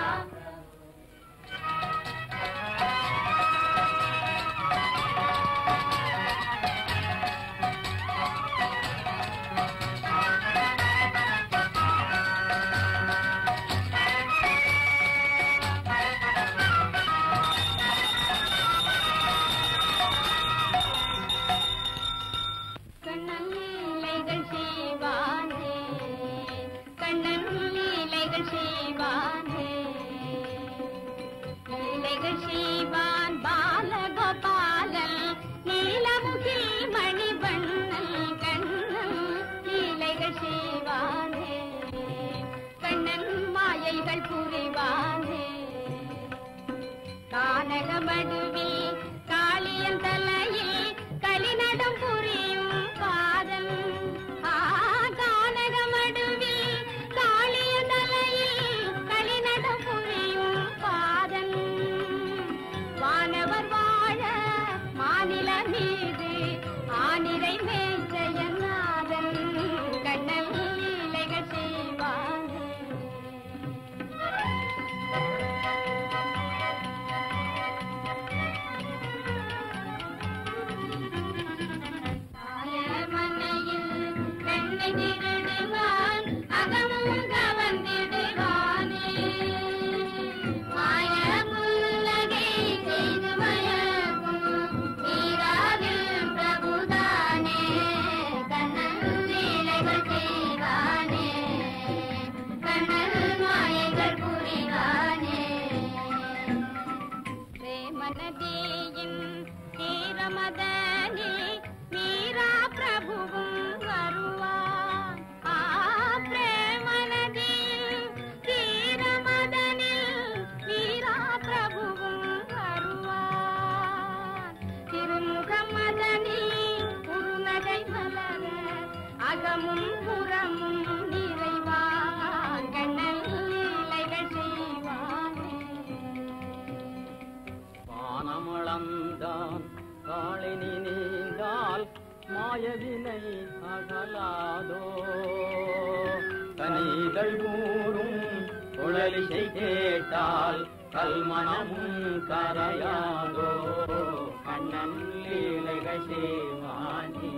கண்ணன் லீலைகள் செய்வானே கண்ணன் லீலைகள் செய்வானே லீலைகள் செய்வான் பாலகோபாலன் நீலமுகில் மணிவண்ணன் கண்ணன் லீலைகள் செய்வானே கண்ணன் மாயைகள் புரிவானே கானகமடுவில் காளியன் தலையில் களிநடம் புரியும் பாதன் ஆ கானகமடுவில் காளியன் தலையில் களிநடம் புரியும் பாதன் வானவர் வாழ மாநில மீது ஆனிரை மேய்ச்சயநாதன் கண்ணல் லீலைகள் செய்வானே மாய புல்லகை செய்து மயக்கும் பிரேமதனில் மீரா பிரபுவும் வருவான் ஆ பிரேமநதியில் தீரமதனில் மீரா பிரபுவும் வருவான் திருமுகமதனில் குறுநகை மலர அகமும் புறமும் நிறைவான் கண்ணல் லீலைகள் செய்வானே வானமளந்தான் காளினி நீந்தால் மாயவினை அகலாதோ கனிகள் கூறும் குழலிசை கேட்டால் கல்மணமும் கரையாதோ கண்ணன் லீலைகள் செய்வானே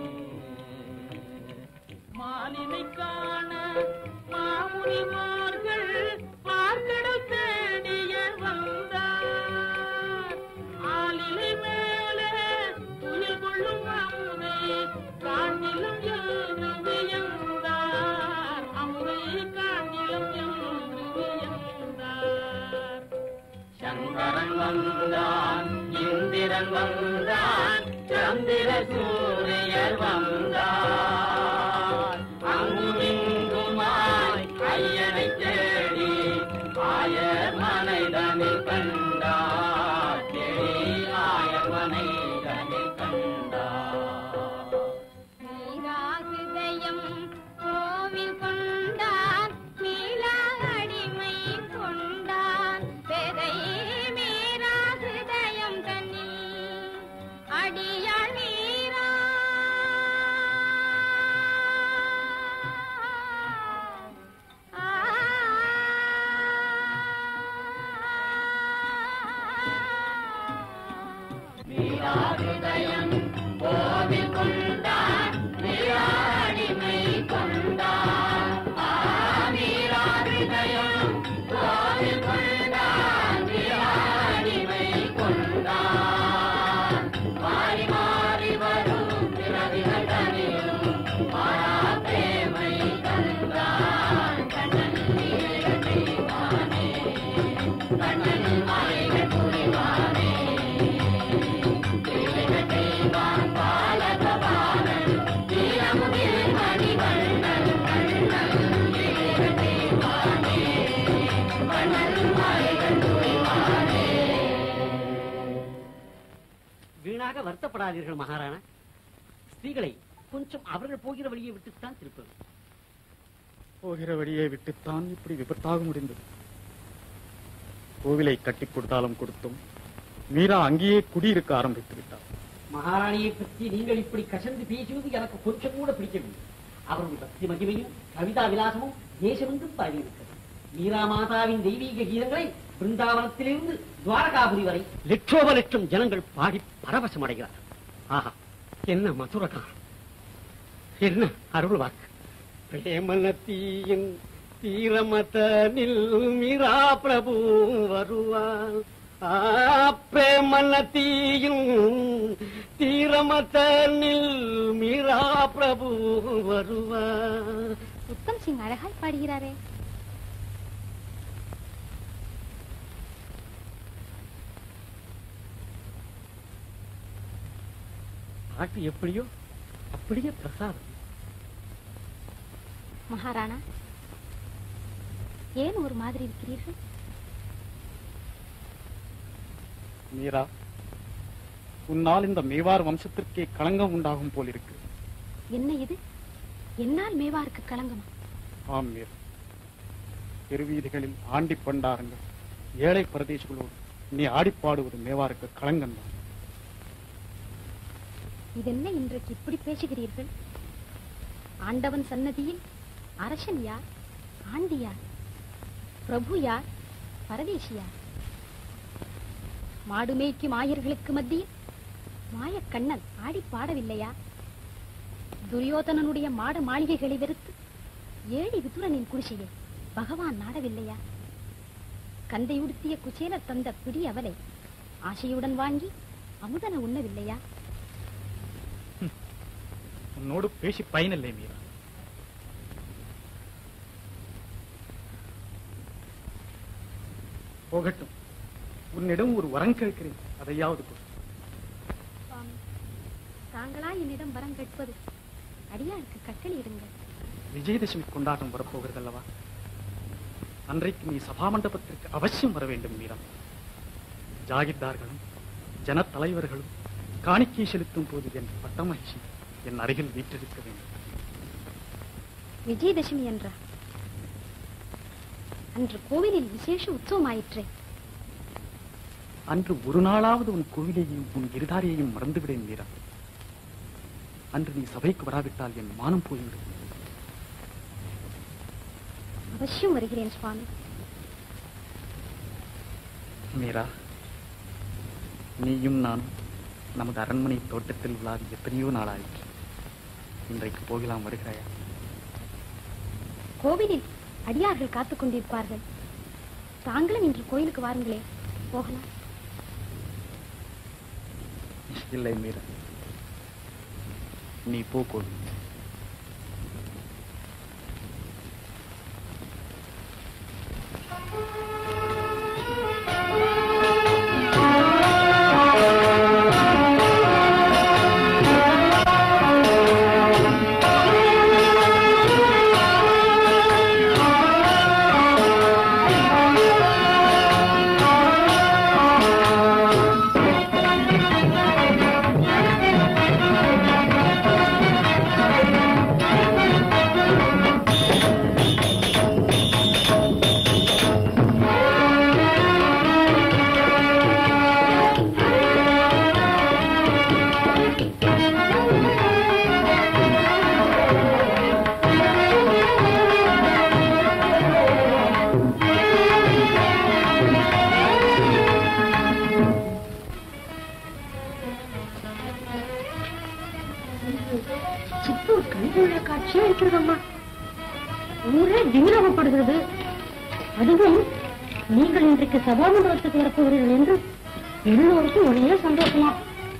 மாலினை காண மாமுனிமார்கள் பார்க்கடல் தேடிய வந்தார் ஆலிலை மேலே துயில் கொள்ளும் அமுதை காணிலும் என்று வியந்தார் அமுதை காணிலும் என்று வியந்தார் சங்கரன் வந்தான் இந்திரன் வந்தான் சந்திர சூரியர் வந்தான் அங்கும் இங்குமாய் ஐயனை தேடி ஆயர் மனைதனில் கண்டார் தேடி ஆயர் மனைதனில் கண்டார் மீராகிருதயம் கோவில் கொண்டான் மீளா அடிமை கொண்டான் பெரை மீராகிருதயம் தன்னில் அடியாள் மீரா ஆ மீராஹிருதயம் கோவில் கொண்டான் மீராடிமை கொண்டான் ஆ மீராஹிருதயம் கோவில் கொண்டான் மீராடிமை கொண்டான் மாறி மாறி வரும் பிறவிகள் தனியும் மாறா பிரேமை தந்தான் கண்ணன் நீரகை செய்வானே கண்ணன் மாலைகள் புரிவானே வீணாக வருத்தப்படாதீர்கள் மகாராணா ஸ்திரீகளை கொஞ்சம் அவர்கள் போகிற வழியை விட்டுத்தான் திருப்பது போகிற வழியை விட்டுத்தான் இப்படி விபத்தாக முடிந்தது கோவிலை கட்டி கொடுத்தாலும் கொடுத்தோம் மீரா அங்கேயே குடியிருக்க ஆரம்பித்து விட்டார் மகாராணியை பற்றி நீங்கள் இப்படி கசந்து பேசுவது எனக்கு கொஞ்சம் கூட பிடிக்கவில்லை அவருடைய பக்தி மகிமையும் கவிதா விலாசமும் தேசமெங்கும் பரவியிருக்கிறது மீரா மாதாவின் தெய்வீக கீதங்களை பிருந்தாவனத்திலிருந்து துவாரகாபுரி வரை லட்சோப லட்சம் ஜனங்கள் பாடி பரவசம் அடைகிறார்கள் ஆஹா என்ன மதுரகாரம் என்ன அருள் வாக்கு பிரேமலத்தீயின் தீரமதனில் மீரா பிரபு வருவான் ஆ, பிரேமலத்தீயின் தீரமதனில் மீரா பிரபு வருவான் உத்தம் சிங் அழகாய் பாடுகிறாரே பாட்டு எப்படியோ அப்படியே பிரசாதம் மகாராணா ஏன் ஒரு மாதிரி இருக்கிறீர்கள் மீரா உன்னால் இந்த மேவார் வம்சத்திற்கே களங்கம் உண்டாகும் போலிருக்கு என்ன இது என்னால் மேவாருக்கு களங்கமா ஆம் மீரா தெருவீதிகளில் ஆண்டி பண்டாருங்கள் ஏழை பிரதேசங்களோடு நீ ஆடிப்பாடுவது மேவாருக்கு களங்கம்தான் இதென்ன இன்றைக்கு இப்படி பேசுகிறீர்கள் ஆண்டவன் சன்னதியில் அரசன் யார் ஆண்டி யார் பிரபு யார் பரதேசி யார் மாடு மேய்க்கும் ஆயர்களுக்கு மத்தியில் மாயக்கண்ணன் ஆடி பாடவில்லையா துரியோதனனுடைய மாட மாளிகைகளை வெறுத்து ஏழி விதுரனின் குடிசையை பகவான் நாடவில்லையா கந்தை உடுத்திய குச்சேலர் தந்த பிடி அவலை ஆசையுடன் வாங்கி அமுதன உண்ணவில்லையா உன்னோடு பேசி பயனில்லை மீரா போகட்டும் உன்னிடம் ஒரு வரம் கேட்கிறேன் அதையாவது கொடு சுவாமி தாங்களா என்னிடம் வரம் கேட்பது அடியாருக்கு கட்டளையிடுங்கள் விஜயதசமி கொண்டாட்டம் வரப்போகிறது அல்லவா அன்றைக்கு நீ சபா மண்டபத்திற்கு அவசியம் வர வேண்டும் மீரா ஜாகிர்தார்களும் ஜனத்தலைவர்களும் காணிக்கை செலுத்தும் போது என் பட்டமகிழ்ச்சி என் அருகில் வீற்றிருக்க வேண்டும் விஜயதசமி என்றா அன்று கோவிலில் விசேஷ உற்சவமாயிற்றே அன்று ஒரு நாளாவது உன் கோவிலையும் உன் இருதாரியையும் மறந்துவிடேன் மீரா அன்று நீ சபைக்கு வராவிட்டால் என் மானம் போய்விடும் அவசியம் வருகிறேன் சுவாமி மீரா நீயும் நான் நமது அரண்மனை தோட்டத்தில் விழாவி எத்தனையோ நாளாயிற்று இன்றைக்கு போகலாம் வருகிறாயா கோவிலில் அடியார்கள் காத்துக் கொண்டிருப்பார்கள் தாங்களும் இன்று கோயிலுக்கு வாருங்களே போகலாம் இல்லை மீரா நீ போ கோவில் சித்தூர் கண்கொள்ள காட்சியா இருக்கிறதம்மா ஊரே திமிரகப்படுகிறது அதுவும் நீங்கள் இன்றைக்கு சபாமண்டபத்துக்கு வரப்போகிறீர்கள் என்று எல்லோருக்கும் ஒரே சந்தோஷமா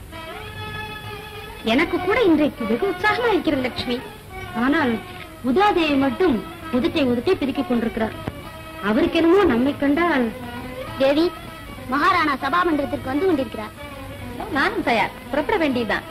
எனக்கு கூட இன்றைக்கு வெகு உற்சாகமா இருக்கிறது லட்சுமி ஆனால் உதாதேவி மட்டும் உதட்டை உதட்டை பிரிக்கிக் கொண்டிருக்கிறார் அவருக்கு என்னமோ நம்மை கண்டால் தேவி மகாராணா சபாமண்டலத்திற்கு வந்து கொண்டிருக்கிறார் நானும் தயார் புறப்பட வேண்டியதுதான்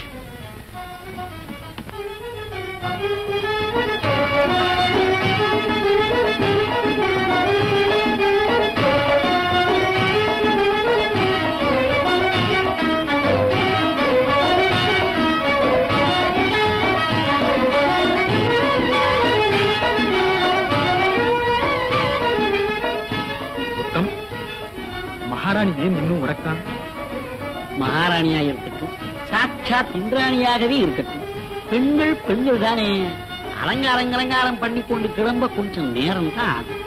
உத்தம் மகாராணி ஏன் இன்னும் உறக்கான் மகாராணியா இருக்கட்டும் சாட்சாத் இந்திராணியாகவே இருக்கட்டும் பெண்கள் பெண்கள் தானே அலங்காரம் அலங்காரம் பண்ணி கொண்டு கிளம்ப கொஞ்சம் நேரம் தான் ஆகும்.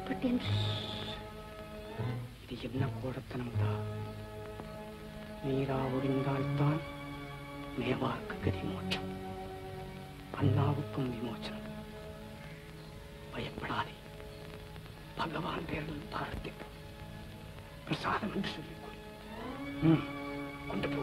புறப்பட்டேன் இது என்ன கோடத்தனம்தான் நீரா ஒழிந்தால்தான் மேவார்க்கு கதி மோட்சம் அண்ணாவுக்கும் விமோச்சனம் பயப்படாதே பகவான் பேரில் தாழ்த்திப்போம் பிரசாதம் என்று சொல்லிக்கொள் ம், கொண்டு போ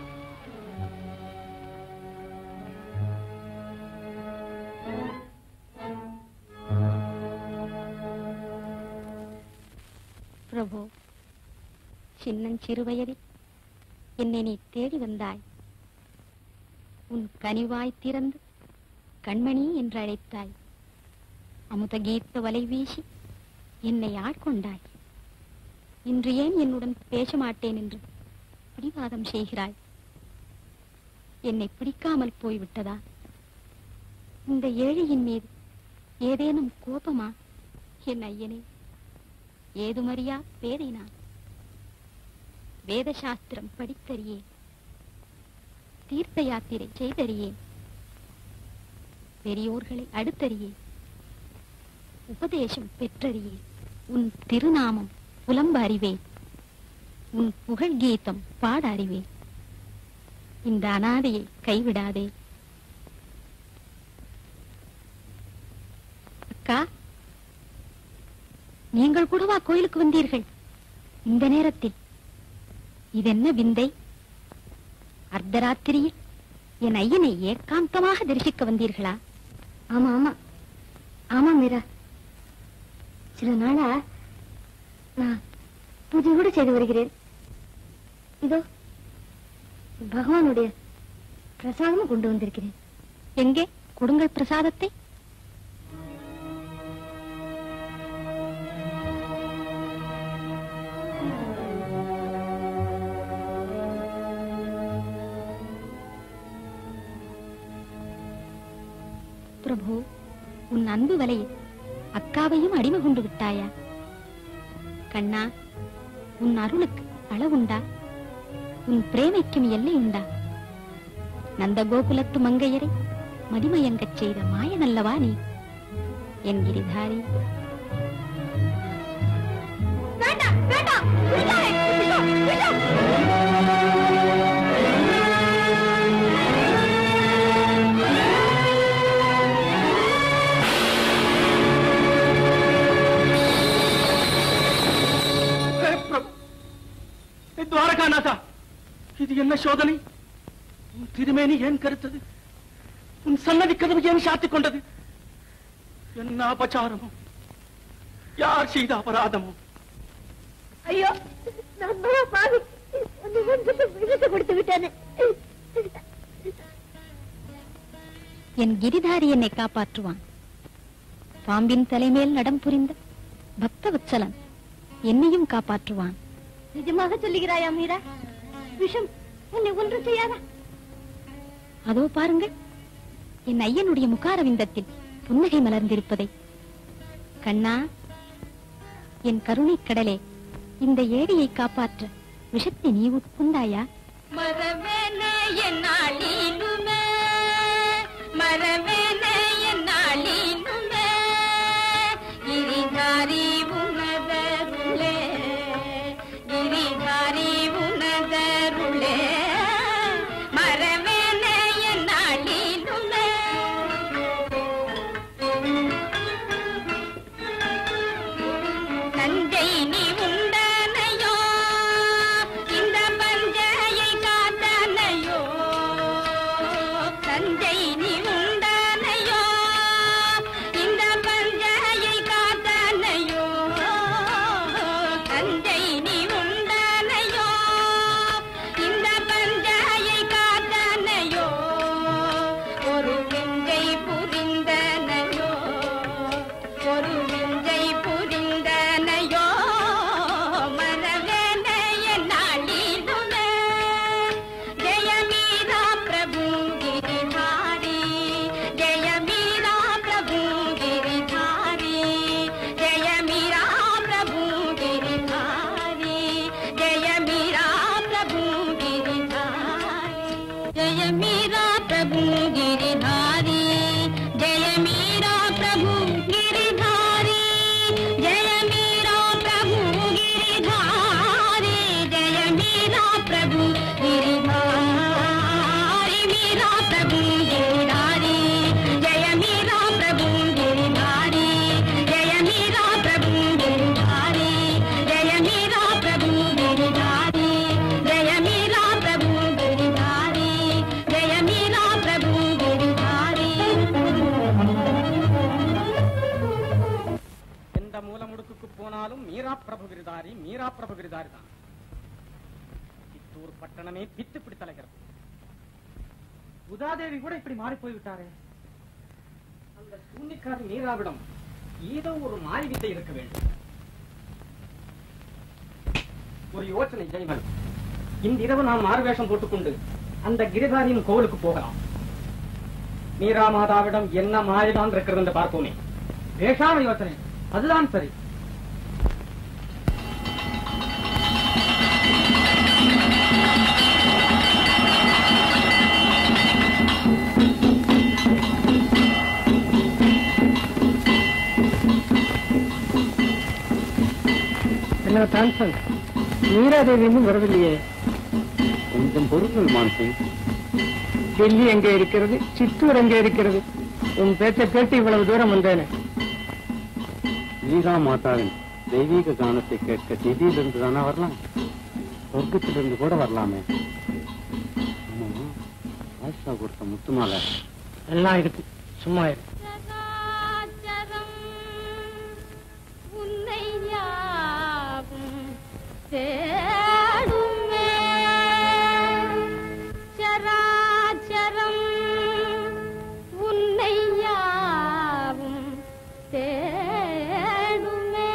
பிரபு சின்னஞ்சிறு வயதில் என்னை நீ தேடி வந்தாய் உன் கனிவாய் திறந்து கண்மணி என்று அழைத்தாய் அமுத கீத்த வலை வீசி என்னை ஆட்கொண்டாய் இன்று ஏன் என்னுடன் பேச மாட்டேன் என்று பிடிவாதம் செய்கிறாய் என்னை பிடிக்காமல் போய்விட்டதா இந்த ஏழையின் மீது ஏதேனும் கோபமா என் ஐயனே ஏதுமறியா பேதை நான் வேத சாஸ்திரம் படித்தறியேன் தீர்த்த யாத்திரை செய்தறியேன் பெரியோர்களை அடுத்தறியேன் உபதேசம் பெற்றறியேன் உன் திருநாமம் புலம்ப அறிவேன் உன் புகழ் கீதம் பாட அறிவேன் இந்த அனாதையை கைவிடாதே அக்கா நீங்கள் கூடவா கோயிலுக்கு வந்தீர்கள் இந்த நேரத்தில் இதென்ன விந்தை அர்த்தராத்திரியில் என் ஐயனை ஏகாந்தமாக தரிசிக்க வந்தீர்களா ஆமா ஆமா ஆமா மீரா சில நாளா நான் பூஜை கூட செய்து வருகிறேன் இதோ பகவானுடைய பிரசாதமும் கொண்டு வந்திருக்கிறேன் எங்கே கொடுங்கள் பிரசாதத்தை பிரபு உன் அன்பு வலையில் அக்காவையும் அடிமை கொண்டு விட்டாயா கண்ணா உன் அருளுக்கு அளவுண்டா உன் பிரேமைக்கும் எல்லை உண்டா நந்தகோகுலத்து மங்கையரை மதிமயங்கச் செய்த மாயனல்லவா நீ என் கிரிதாரி வேண்டாம் வேண்டாம் விடாதே, விடோ, விடோ. ஹே பிரபு ஹே துவாரகாநாதா இது என்ன சோதனை உன் திருமேனி ஏன் கருத்தது உன் சன்னதி கதவு ஏன் சாத்திக் கொண்டது என்ன அபச்சாரமோ யார் செய்த அபராதமோ ஐயோ நான் மகா பாவி அந்த மனுஷனுக்கு விஷத்தை கொடுத்து விட்டேனே என் கிரிதாரி என்னை காப்பாற்றுவான் பாம்பின் தலைமேல் நடம் புரிந்த பக்தவத்சலன் என்னையும் காப்பாற்றுவான் நிஜமாக சொல்லுகிறாயா மீரா விஷம் உன்னை ஒன்று செய்யாதா அதோ பாருங்கள் என் ஐயனுடைய முகாரவிந்தத்தில் புன்னகை மலர்ந்திருப்பதை கண்ணா என் கருணைக் கடலே இந்த ஏழையை காப்பாற்ற விஷத்தை நீ உட்கொண்டாயா மரவேன என்னாலினுமே மரவேன என்னாலினுமே கிரிதாரி உனதருளே கிரிதாரி உனதருளே மரவேன என்னாலினுமே தஞ்சை நீ உண்டனையோ இந்த பஞ்சையை காத்தனையோ தஞ்சை நீ உண்ட ஊருக்கு போனாலும் மீரா பிரபு விருதாரி மீரா பிரபு விருதாரி தான் சித்தூர் பட்டணமே பித்து பிடித்தலைகிறது உதாதேவி கூட இப்படி மாறி போய்விட்டாரே அந்த சூன்யக்காரி மீராவிடம் ஏதோ ஒரு மாறி வித்தை இருக்க வேண்டும் ஒரு யோசனை ஜெய்மல் இன்றிரவு நாம் மாறுவேஷம் போட்டுக்கொண்டு அந்த கிரிதாரியின் கோவிலுக்கு போகலாம் மீரா மாதாவிடம் என்ன மாறிதான் இருக்கிறது என்று பார்ப்போமே வேஷான யோசனை அதுதான் சரி என்ன டான்சன் மீராதேவி இன்னும் வரவில்லையே கொஞ்சம் பொருட்கள் மான்சிங் டெல்லி எங்கே இருக்கிறது சித்தூர் எங்கே இருக்கிறது உன் பேச்சை கேட்டு இவ்வளவு தூரம் வந்தேனே மீரா மாதாவின் தெய்வீக கானத்தை கேட்க திதியிலிருந்து தானே வரலாம் சொர்க்கத்திலிருந்து கூட வரலாமே ஆமா ஆஷா கொடுத்த முத்துமாலை எல்லாம் இருக்கு சும்மா இரு சராச்சரம் உன்னை யாவும் தேடுமே சராச்சரம் உன்னை யாவும் தேடுமே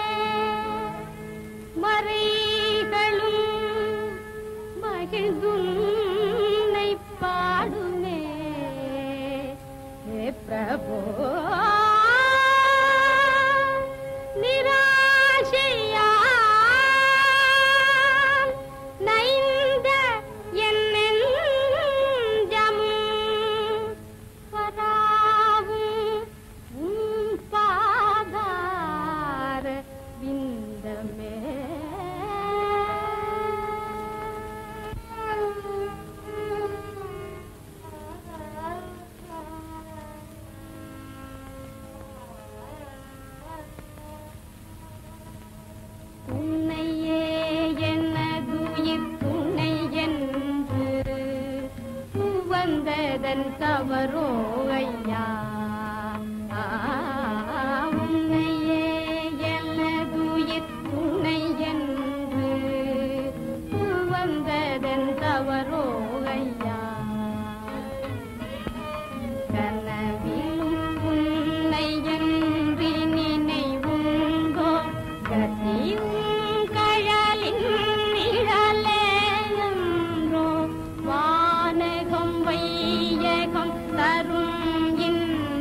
மறைகளும் மகிழ்ந்துன்னை பாடுமே ஹே பிரபு நிராசையா நைந்த என் நெஞ்சமும் பராவும் உன் பாதார விந்தமே உன்னையே எனதுயிர் துணை என்று வந்ததன் தவறோ ஐயா ஆ, உன்னையே எனதுயிர் துணை என்று வந்ததன் தவறோ ஐயா கனவிலும் உன்னை என்று நினைவுங்கோ கதியும் கழலின் நிழலேன்றோ வானகம் வையகம் தரும் இன்ப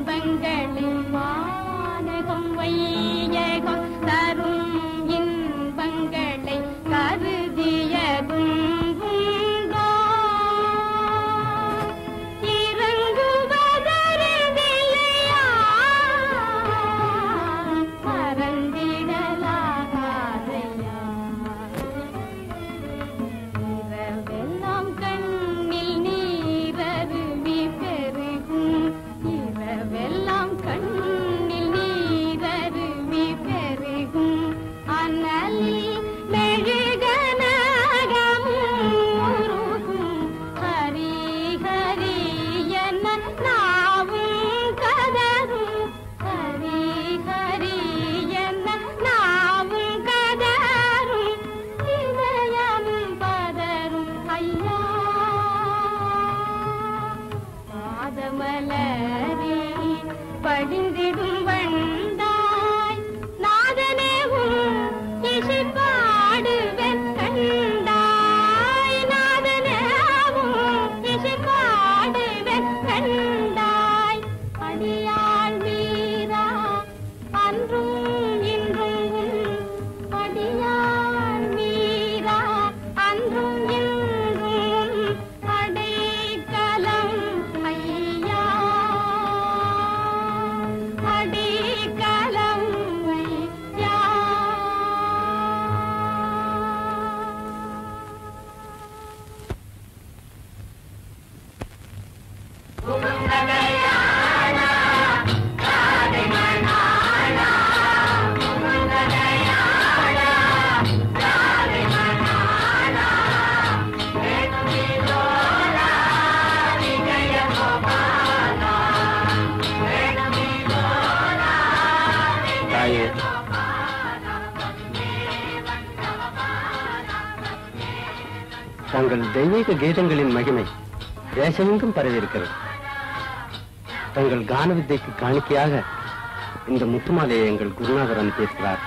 தங்கள் தெய்வீக கீதங்களின் மகிமை தேசமெங்கும் பரவி இருக்கிறது தங்கள் கான வித்தைக்கு காணிக்கையாக இந்த முத்துமாலையை எங்கள் குருநாதர் அனுப்பியிருக்கிறார்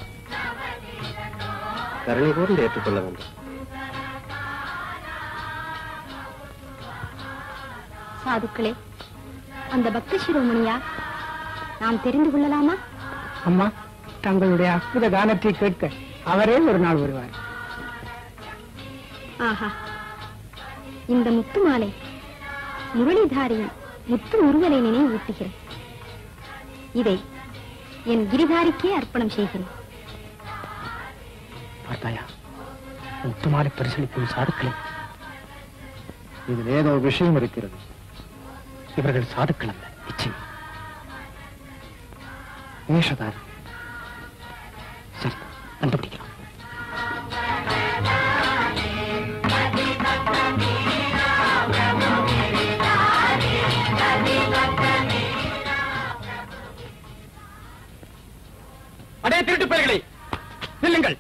கருணை கூர்ந்து ஏற்றுக்கொள்ள வேண்டும் சாதுக்களே அந்த பக்த சிரோமணியா நாம் தெரிந்து கொள்ளலாமா அம்மா தங்களுடைய அற்புத கானத்தை கேட்க அவரே ஒரு நாள் வருவார் ஆஹா இந்த முத்து மாலை முரளிதாரியின் முத்து முருகலை நினைவூட்டுகிறேன் இதை என் கிரிதாரிக்கே அர்ப்பணம் செய்கிறேன் பார்த்தாயா முத்துமாலை பரிசளிக்கும் சாதுக்களே இதில் ஏதோ விஷயம் இருக்கிறது இவர்கள் சாதுக்கள் அல்ல நிச்சயம் வேஷதாரி சரி கண்டுபிடிக்கலாம் அடே திருட்டு பேர்களே நில்லுங்கள்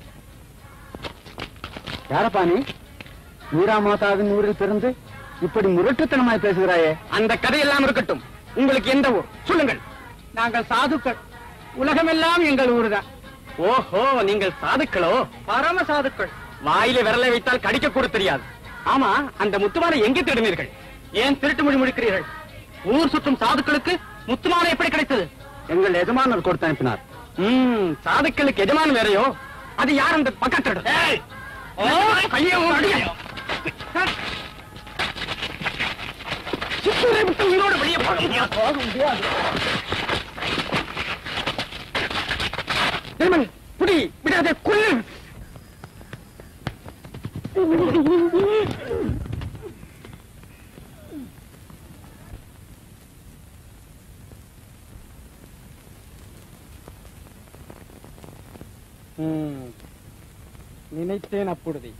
யாரப்பா நீ மீரா மாதாவின் ஊரில் பிறந்து இப்படி முரட்டுத்தனமாய் பேசுகிறாயே அந்த கதையெல்லாம் இருக்கட்டும் உங்களுக்கு எந்த ஊர் சொல்லுங்கள் நாங்கள் சாதுக்கள் உலகமெல்லாம் எங்கள் ஊருதான் ஓஹோ நீங்கள் சாதுக்களோ பரம சாதுக்கள் வாயில விரலை வைத்தால் கடிக்க கூட தெரியாது ஆமா அந்த முத்துமாலை எங்கே திருடினீர்கள் ஏன் திருட்டு மொழி முடிக்கிறீர்கள் ஊர் சுற்றும் சாதுக்களுக்கு முத்துமாலை எப்படி கிடைத்தது எங்கள் எஜமானர் கொடுத்து அனுப்பினார் ம், சாதுக்களுக்கு எஜமான் வேறையோ அது யார் அந்த பக்கத்து கையை அடிங்க. சித்தூரை விட்டு உயிரோடு வெளியே போக முடியாது போக முடியாது திருமணி புடி விடாதே கொல்லு நினைத்தேன் அப்பொழுதே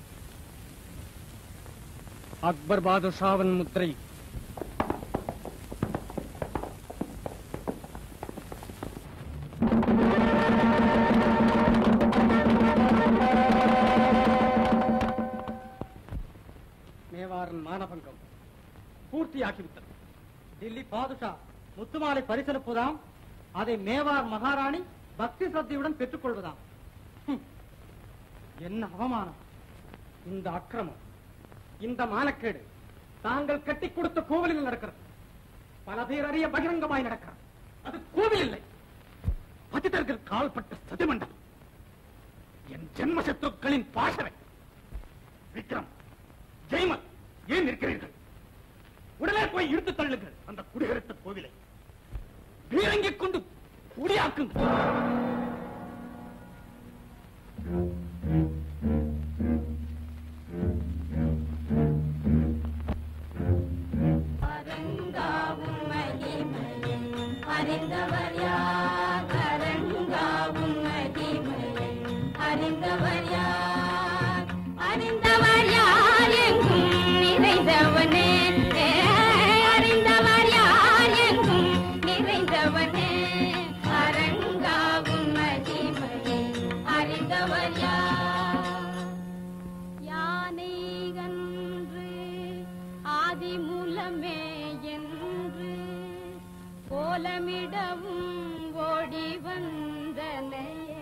அக்பர் பாதுஷாவின் முத்திரை மேவாரன் மானபங்கம் பூர்த்தியாக்கிவிட்டது டில்லி பாதுஷா முத்துமாலை பரிசளிப்பதாம் அதை மேவார் மகாராணி பக்தி சத்தியுடன் பெற்றுக்கொள்வதாம் ஹம். என்ன அவமானம் இந்த அக்கிரமம் இந்த மானக்கேடு தாங்கள் கட்டி கொடுத்த கோவிலில் நடக்கிறது பல பேர் அறிய பகிரங்கமாய் நடக்கிறது அது கோவில் இல்லை பதிதர்கள் கால்பட்ட சதிமண்டலம் என் ஜென்ம சத்துருக்களின் பாசறை விக்ரம் ஜெய்மல் ஏன் நிற்கிறீர்கள் உடனே போய் இழுத்து தள்ளுங்கள் அந்த குடிகரத்த கோவிலை பீரங்கிக் கொண்டு குடியாக்குங்கள் அரங்காவும் மகிமையை அறிந்தவர் யார் அரங்காவும் மகிமையை அறிந்தவர் யார் அறிந்தவர் யார் எங்கும் நிறைந்தவனே ஏ, அறிந்தவர் யார் எங்கும் நிறைந்தவனே அரங்காவும் மகிமையை அறிந்தவர் யார் யானை கன்று ஆதிமூலமே என்று கோலமிடவும் ஓடி வந்தனையே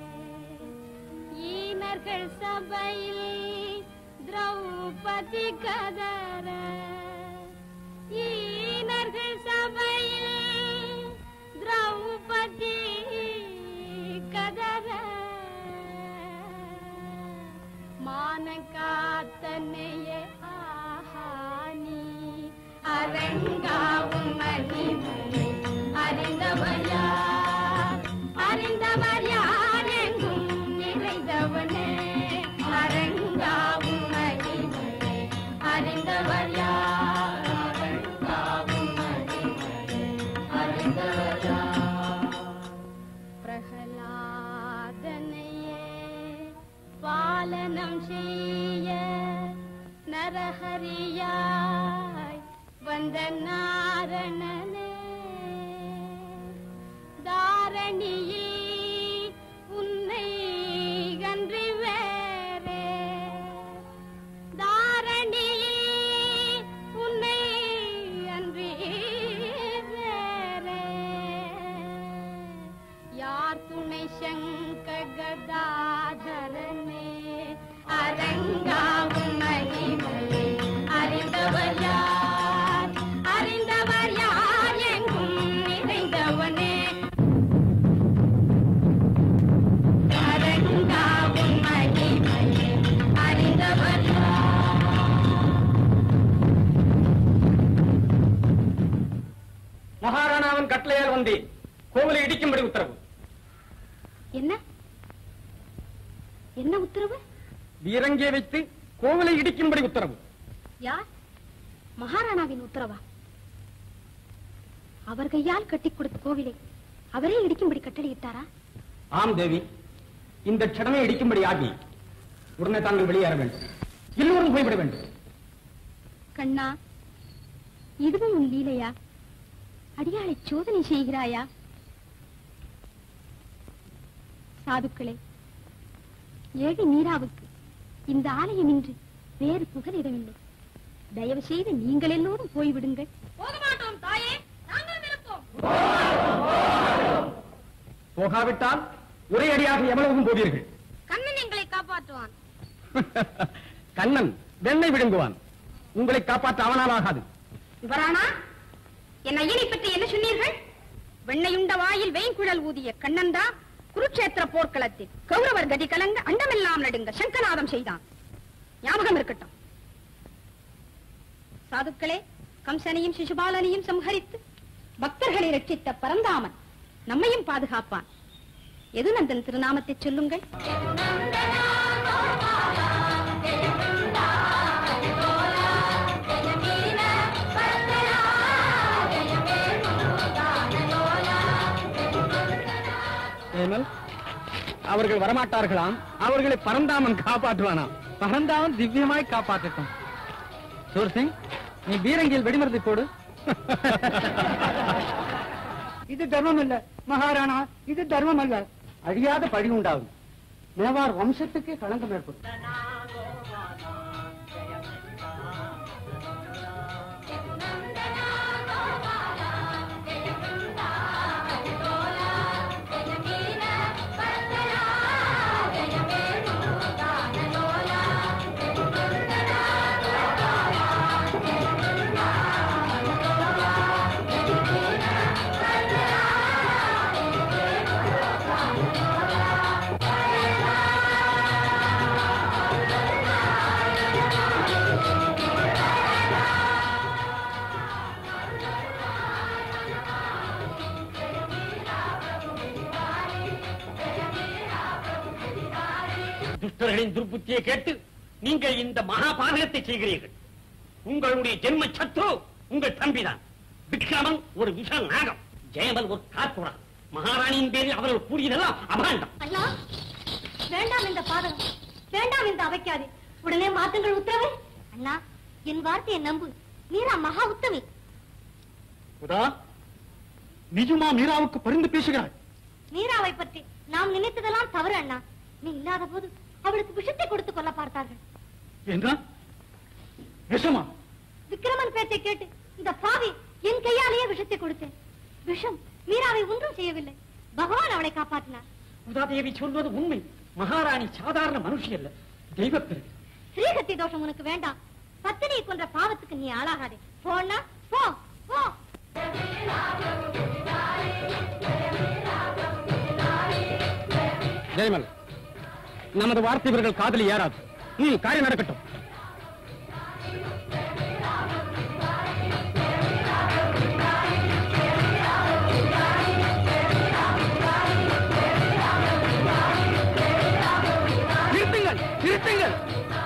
ஈனர்கள் சபையில் திரௌபதி கதற ஈனர்கள் சபையில் திரௌபதி கதற மான காத்தனையே ஆஹானி அரங்காவும் மகிமையை அறிந்தவர் யார் அறிந்தவர் யார் எங்கும் நிறைந்தவனே அரங்காவும் மகிமையை அறிந்தவர் யார் அரங்காவும் மகிமையை அறிந்தவர் யார் பிரகலாதனையே பாலனம் செய்ய நரஹரியாய் வந்த நாரணனே தாரணியில் உன்னை கன்றி வேறே தார அரங்காவும் மகிமையை அறிந்தவர் யார் அறிந்தவர் யார் எங்கும் நிறைந்தவனே அரங்காவும் மகிமையை அறிந்தவர் யார் மகாராணாவின் கட்டளையால் வந்தேன் கோவிலை இடிக்கும்படி உத்தரவு என்ன என்ன உத்தரவு வீரங்கே வைத்து கோவிலை இடிக்கும்படி உத்தரவு யார் மகாராணாவின் உத்தரவா அவர் கையால் கட்டிக் கொடுத்த கோவிலை அவரே இடிக்கும்படி கட்டளையிட்டாரா ஆம் தேவி இந்த க்ஷணமே இடிக்கும்படி ஆகி உடனே தாங்கள் வெளியேற வேண்டும் எல்லோரும் போய்விட வேண்டும் கண்ணா இதுவும் உன் லீலையா அடியாளை சோதனை செய்கிறாயா சாதுக்களே ஏழை மீராவுக்கு இந்த ஆலயம் இன்று வேறு புகலிடமில்லை தயவு செய்து நீங்கள் எல்லோரும் போய்விடுங்கள் போக மாட்டோம் தாயே நாங்களும் இருப்போம் போகாவிட்டால் ஒரே அடியாக எவ்வளவும் போவீர்கள் கண்ணன் எங்களை காப்பாற்றுவான் கண்ணன் வெண்ணை விழுங்குவான் உங்களை காப்பாற்ற அவனால் ஆகாது வரானா என் ஐயனை பற்றி என்ன சொன்னீர்கள் வெண்ணையுண்ட வாயில் வெயின்குழல் ஊதிய கண்ணன் தான் குருட்சேத்திர போர்க்களத்தில் கௌரவர் கதி கலங்க அண்டமெல்லாம் நடுங்க சங்கநாதம் செய்தான் ஞாபகம் இருக்கட்டும் சாதுக்களே கம்சனையும் சிசுபாலனையும் சம்ஹரித்து பக்தர்களை ரட்சித்த பரந்தாமன் நம்மையும் பாதுகாப்பான் எதுநந்தன் திருநாமத்தை சொல்லுங்கள் ஏமல் அவர்கள் வரமாட்டார்களாம் அவர்களை பரந்தாமன் காப்பாற்றுவானாம் பரந்தாவன் திவ்யமாய் காப்பாற்றட்டும் சூர்சிங் நீ பீரங்கியில் வெடிமருந்தை போடு இது தர்மம் இல்ல மகாராணா இது தர்மம் அல்ல அழியாத பழி உண்டாகும் மேவார் வம்சத்துக்கு களங்கம் ஏற்படும் துஷ்டர்களின் துர்புத்தியை கேட்டு நீங்கள் இந்த மகாபாதகத்தை செய்கிறீர்கள் உங்களுடைய ஜென்ம சத்ரு உங்கள் தம்பிதான் விக்ரமன் ஒரு விஷ நாகம் ஜெயமல் ஒரு காத்துடன் மகாராணியின் பேரில் அவர்கள் கூறியதெல்லாம் அபாண்டம் அண்ணா வேண்டாம் இந்த பாதகம் வேண்டாம் இந்த அவைக்காது உடனே மாத்துங்கள் உத்தரவு அண்ணா என் வார்த்தையை நம்பு மீரா மகா உத்தமி உதா நிஜமா மீராவுக்கு பரிந்து பேசுகிறாய் மீராவை பற்றி நாம் நினைத்ததெல்லாம் தவறு அண்ணா நீ இல்லாத போது அவளுக்கு விஷத்தை கொடுத்து கொள்ள பார்த்தார்கள் என்றா விஷமா விக்ரமன் பேச்சை கேட்டு இந்த பாவி என் கையாலேயே விஷத்தை கொடுத்தேன் விஷம் மீராவை ஒன்றும் செய்யவில்லை பகவான் அவளை காப்பாற்றினார் உதாதேவி சொல்வது உண்மை மகாராணி சாதாரண மனுஷி அல்ல தெய்வப்பிறகு ஸ்ரீஹத்தி தோஷம் உனக்கு வேண்டாம் பத்தினியை கொன்ற பாவத்துக்கு நீ ஆளாகாதே போனா போ போ ஜெயமல் நமது வார்த்தை இவர்கள் காதலி ஏறாது ம் காரியம் நடக்கட்டும் நிறுத்துங்கள் நிறுத்துங்கள்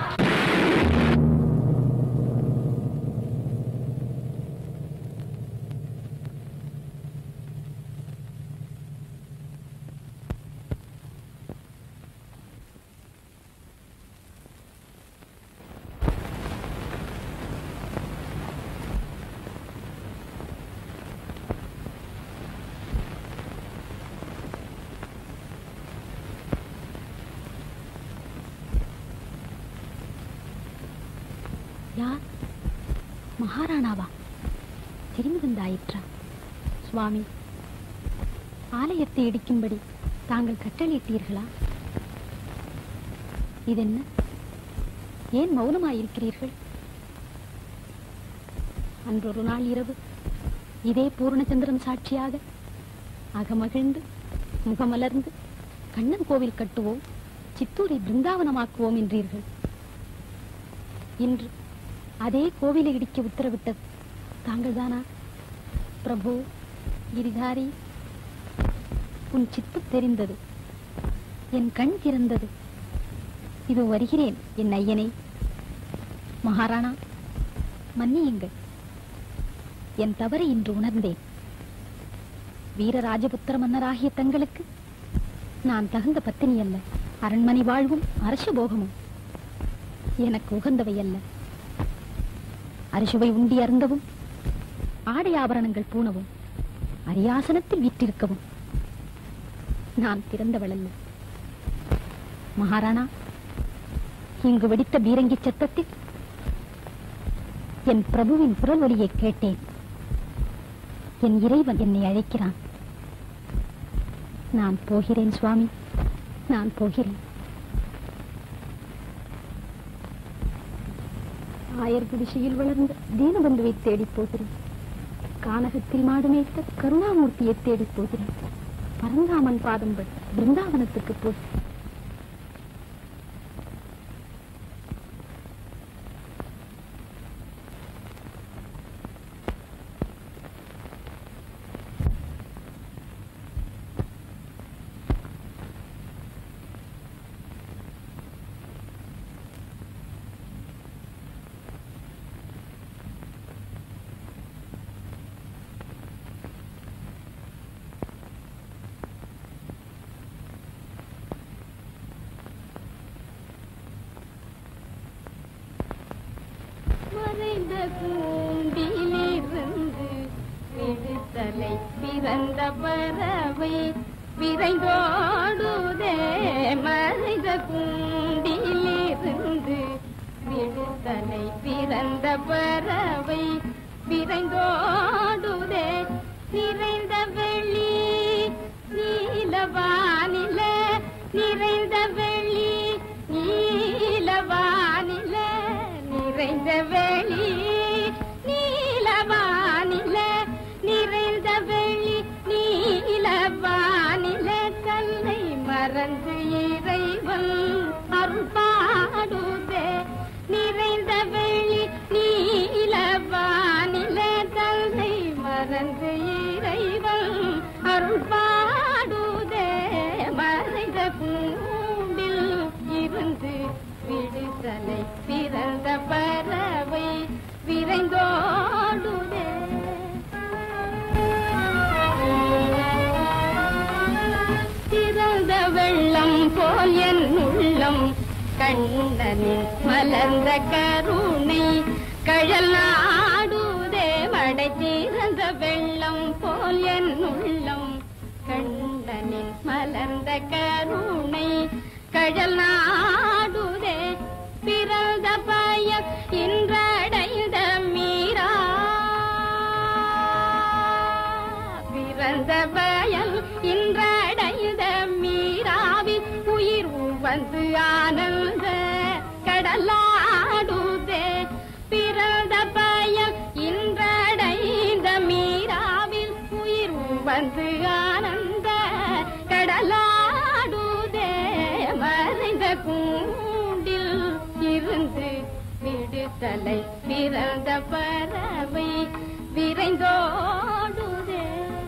யார் மகாராணாவா திரும்பி வந்தாயிற்றா சுவாமி ஆலயத்தை இடிக்கும்படி தாங்கள் கட்டளையிட்டீர்களா இதென்ன ஏன் மௌனமாயிருக்கிறீர்கள் அன்றொரு நாள் இரவு இதே பூர்ணச்சந்திரன் சாட்சியாக அகமகிழ்ந்து முகமலர்ந்து கண்ணன் கோவில் கட்டுவோம் சித்தூரை பிருந்தாவனமாக்குவோம் என்றீர்கள் இன்று அதே கோவிலை இடிக்க உத்தரவிட்டது தாங்கள்தானா பிரபு கிரிதாரி உன் சித்து தெரிந்தது என் கண் திறந்தது இதோ வருகிறேன் என் ஐயனே மகாராணா மன்னியுங்கள் என் தவறை இன்று உணர்ந்தேன் வீர ராஜபுத்திர மன்னராகிய தங்களுக்கு நான் தகுந்த பத்தினி அல்ல அரண்மனை வாழ்வும் அரச போகமும் எனக்கு உகந்தவை அல்ல அரிசுவை உண்டி அருந்தவும் ஆடை ஆபரணங்கள் பூணவும் அரியாசனத்தில் வீற்றிருக்கவும் நான் பிறந்தவள் அல்ல மகாராணா இங்கு வெடித்த பீரங்கி சத்தத்தில் என் பிரபுவின் குரல் ஒலியை கேட்டேன் என் இறைவன் என்னை அழைக்கிறான் நான் போகிறேன் சுவாமி நான் போகிறேன் ஆயர் குடிசையில் வளர்ந்த தீனபந்துவை தேடிப் போகிறேன் கானகத்தில் மாடு மேய்த்த கருணாமூர்த்தியை தேடிப் போகிறேன் பரந்தாமன் பாதம்படி பிருந்தாவனத்துக்கு போகிறேன் மறைந்த கூண்டிலிருந்து விடுதலை பிறந்த பறவை விரைந்தோடுதே மறைந்த கூண்டிலிருந்து விடுதலை பிறந்த பறவை விரைந்தோடுதே நிறைந்த வெளி நீலவானில நிறைந்த வெளி நீலவானில நிறைந்த வெளி நீலவானில நிறைந்த வெளி நீலவானில கல்லை மறந்து இறைவன் அருள் பாடுதே நிறைந்த வெளி நீலவானில கல்லை மறந்து இறைவன் அருள் பாடுதே மறைந்த கூண்டில் இருந்து விடுதலை பிறந்த பறவை விரைந்தோடுதே திறந்த வெள்ளம் போல் என் உள்ளம் கண்ணனின் மலர்ந்த கருணை கழல் நாடுதே மடை திறந்த வெள்ளம் போல் என் உள்ளம் கண்ணனின் மலர்ந்த கருணை கழல் நாடுதே பிறந்த பயம் இன்றடைந்த மீரா பிறந்த பயம் இன்றடைந்த மீராவில் உயிர் வந்து ஆனந்த கடலாடுதே பிறந்த பயம் இன்றடைந்த மீராவில் உயிர் வந்து ஆனந்த கடலாடுதே மறைந்த கூண்டில் இருந்து விடுதலை பிறந்த பறவை விரைந்தோடுதே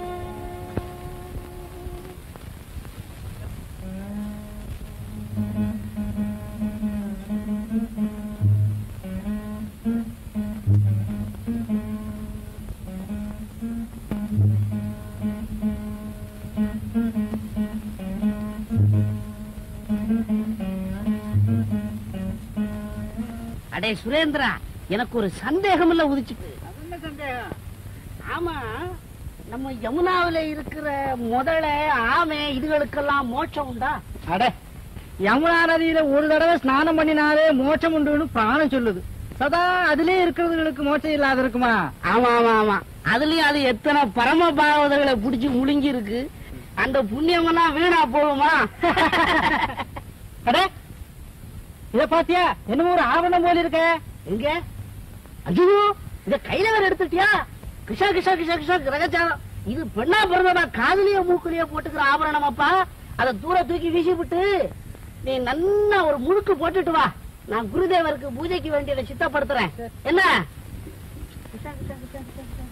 அடே சுரேந்திரா எனக்கு ஒரு சந்தேகம் இல்ல உதிச்சுட்டு என்ன சந்தேகம் ஆமா நம்ம யமுனாவில இருக்கிற முதல ஆமை இதுகளுக்கெல்லாம் மோட்சம் உண்டா அட யமுனா நதியில ஒரு தடவை ஸ்நானம் பண்ணினாலே மோட்சம் உண்டுன்னு பிராணம் சொல்லுது சதா அதிலே இருக்கிறதுகளுக்கு மோட்சம் இல்லாத இருக்குமா ஆமா ஆமா ஆமா அதுலயும் அது எத்தனை பரம பாவதங்களை புடிச்சு முழுங்கி இருக்கு அந்த புண்ணியமெல்லாம் வீணா போகுமா அட இத பாத்தியா என்னமோ ஒரு ஆவணம் போல இருக்க எங்க ஐயோ இத கையில வேற எடுத்துட்டியா கிஷா கிஷா கிஷா கிஷா கிரகச்சாரம் இது பெண்ணா பிறந்ததா காதுலயே மூக்குலயே போட்டுக்கிற ஆபரணம் அப்பா அத தூர தூக்கி வீசி விட்டு நீ நல்லா ஒரு முழுக்கு போட்டுட்டு வா நான் குருதேவருக்கு பூஜைக்கு வேண்டியதை சித்தப்படுத்துறேன் என்ன கிஷா, கிஷா, கிஷா, கிஷா, கிஷா.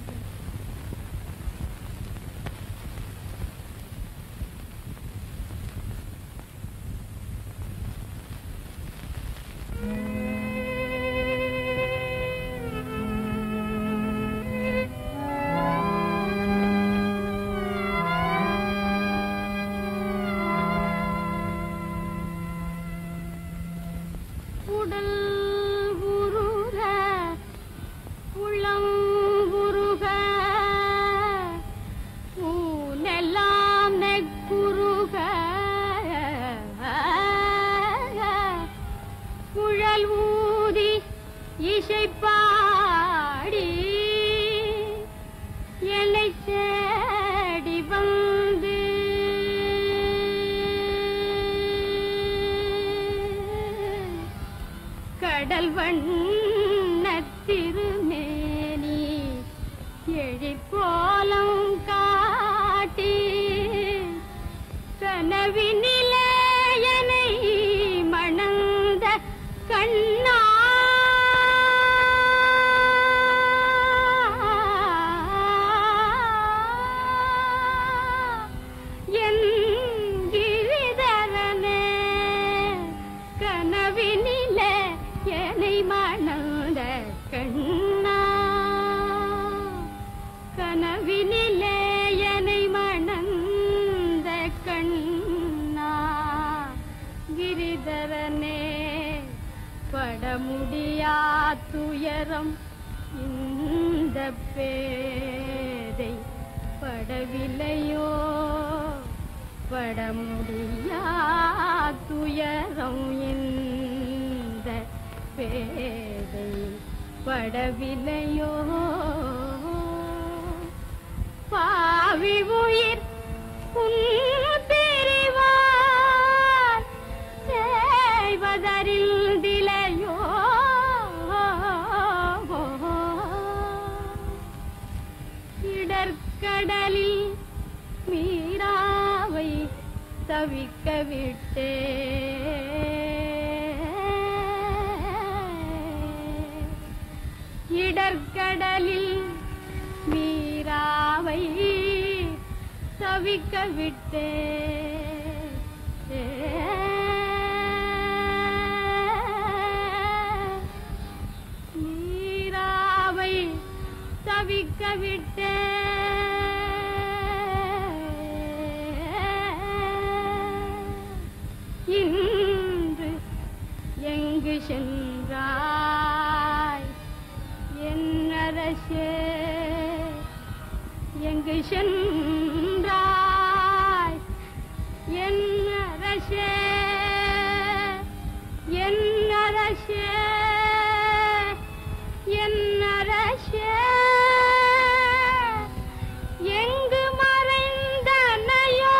உடல் உருக உள்ளம் உருக ஊனெல்லாம் நெக்குருக குழல் ஊதி இசைப்பாடி என்னை தேடி வந்து கடல் வண்ண திருமேனி எழிற்போலம் காட்டி கனவினிலே என்னை மணந்த கண்ணா என் கிரிதரனே கனவினில என்னை மணந்த கண்ணா கனவினிலே என்னை மணந்த கண்ணா கிரிதரனே பட முடியா துயரம் இந்த பேதை படவில்லையோ பட முடியா துயரம் இந்த பேதை படவில்லையோ பாவி உயிர் உன் பிரிவார் செய்வதறிந்திலையோ இடர்கடலில் மீராவை தவிக்க விட்டே இடர்கடலில் மீராவை தவிக்க விட்டே மீராவை தவிக்க விட்டே இன்று எங்கு சென்றாய் என் அரசே எங்கு சென்றாய் என் அரசே என் அரசே என் அரசே எங்கு மறைந்தனையோ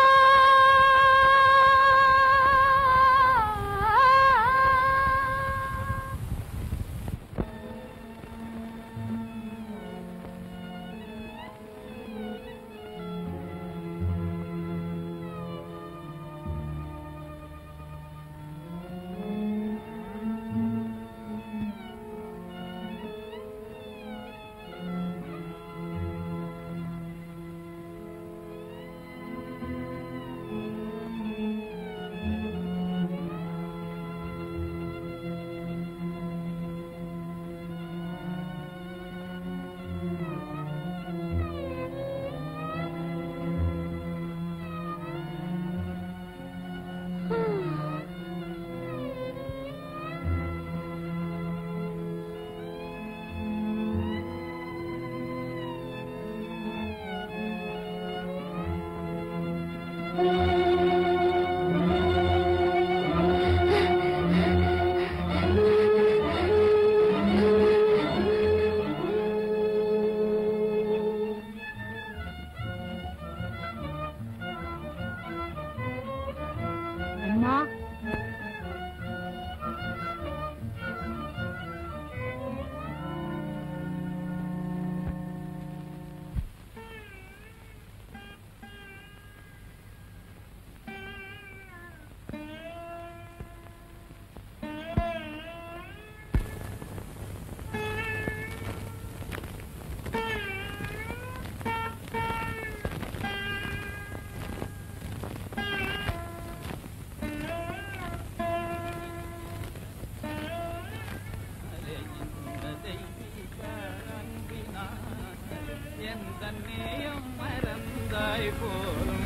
போலும்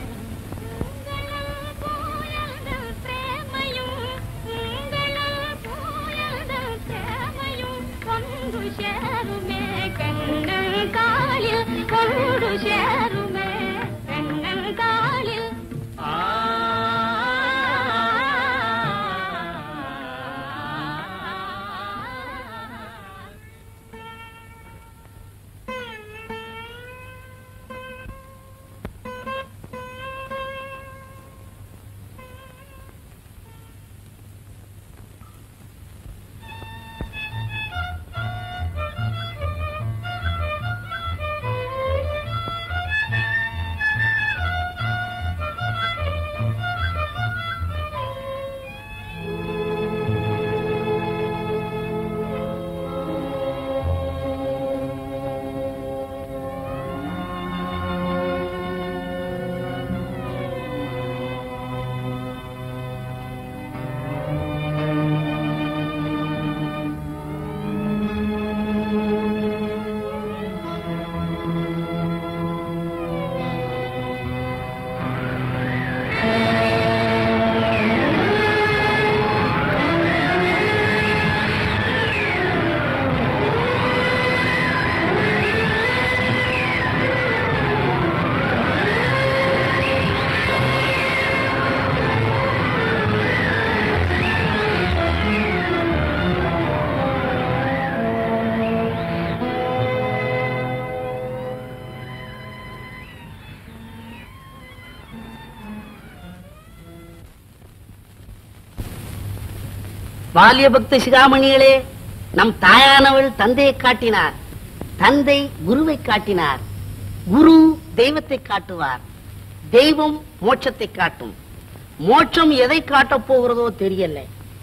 கொண்டு சேருமே கண்ணன் காலில் பால்ய பக்த சிகாமணிகளே நம் தாயானவள் தந்தையை காட்டினார் தந்தை குருவை காட்டினார் குரு தெய்வத்தை காட்டுவார் தெய்வம் மோட்சத்தை காட்டும் மோட்சம் எதை காட்டப் போகிறதோ தெரியல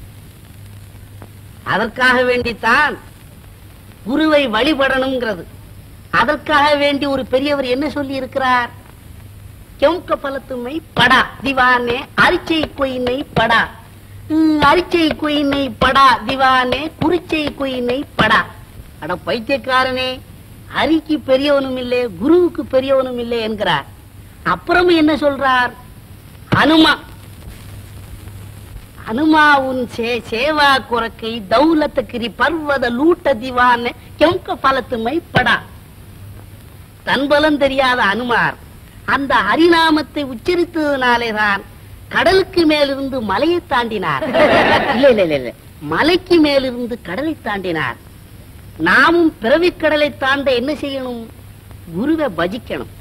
அதற்காக வேண்டித்தான் குருவை வழிபடணுங்கிறது அதற்காக வேண்டி ஒரு பெரியவர் என்ன சொல்லி இருக்கிறார் ಕೆಂಕ ಫಲತುಮೈ ಪಡ ದಿವಾನೆ ಅರಿಚೈ ಕೊಯ್ನೈ ಪಡ ಹ್ಮ್, அரிச்சை குயினை படா திவானே குறிச்சை குயினை படா அட பைத்தியக்காரனே அரிக்கு பெரியவனும் இல்லை குருவுக்கு பெரியவனும் இல்லை என்கிறார் அப்புறம் என்ன சொல்றார் அனுமா அனுமா உன் சே சேவா குரக்கை தௌலத்தகிரி பர்வத லூட்ட திவான கெம்க பலத்துமை படா தன்பலம் தெரியாத அனுமார் அந்த ஹரிநாமத்தை உச்சரித்ததுனாலேதான் கடலுக்கு மேலிருந்து மலையை தாண்டினார் இல்ல இல்ல இல்ல இல்ல மலைக்கு மேலிருந்து கடலை தாண்டினார் நாமும் பிறவிக் கடலை தாண்ட என்ன செய்யணும் குருவை பஜிக்கணும்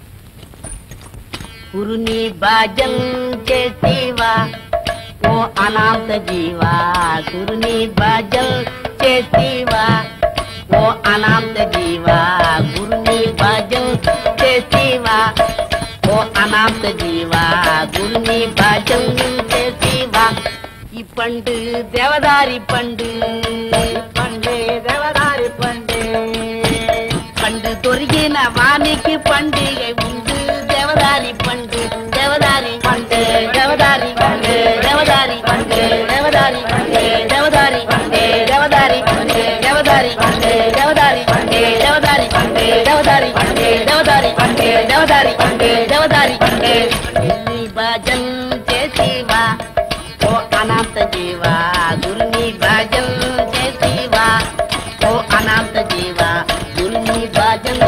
குருநி பஜன் சேத்திவா ஓ அனாந்த ஜீவா குருநி பஜன் சேத்திவா ஓ அனாந்த ஜீவா குருநி பஜன் சேத்திவா ஓ அனாந்த ஜீவா குருநி பஜன் சேத்திவா இப்பண்டு தேவதாரி பண்டு பண்டு தேவதாரி பண்டு பண்டு தொருகின வாணிக்கு பண்டிகை உண்டு தேவதாரி பண்டு தேவதாரி பண்டு தேவதாரி பண்டு தேவதாரி பண்டு தேவதாரி பண்டு தேவதாரி பண்டு தேவதாரி பண்டு தேவதாரி பண்டு தேவதாரி பண்டு தேவதாரி பண்டு தேவதாரி பண்டு தேவதாரி பண்டு தேவதாரி பண்டு தேவதாரி பண்டு பஜன் చేసివా ఓ అనాథ జీవా గురుని భజన్ చేసివా ఓ అనాథ జీవా గురుని భజన్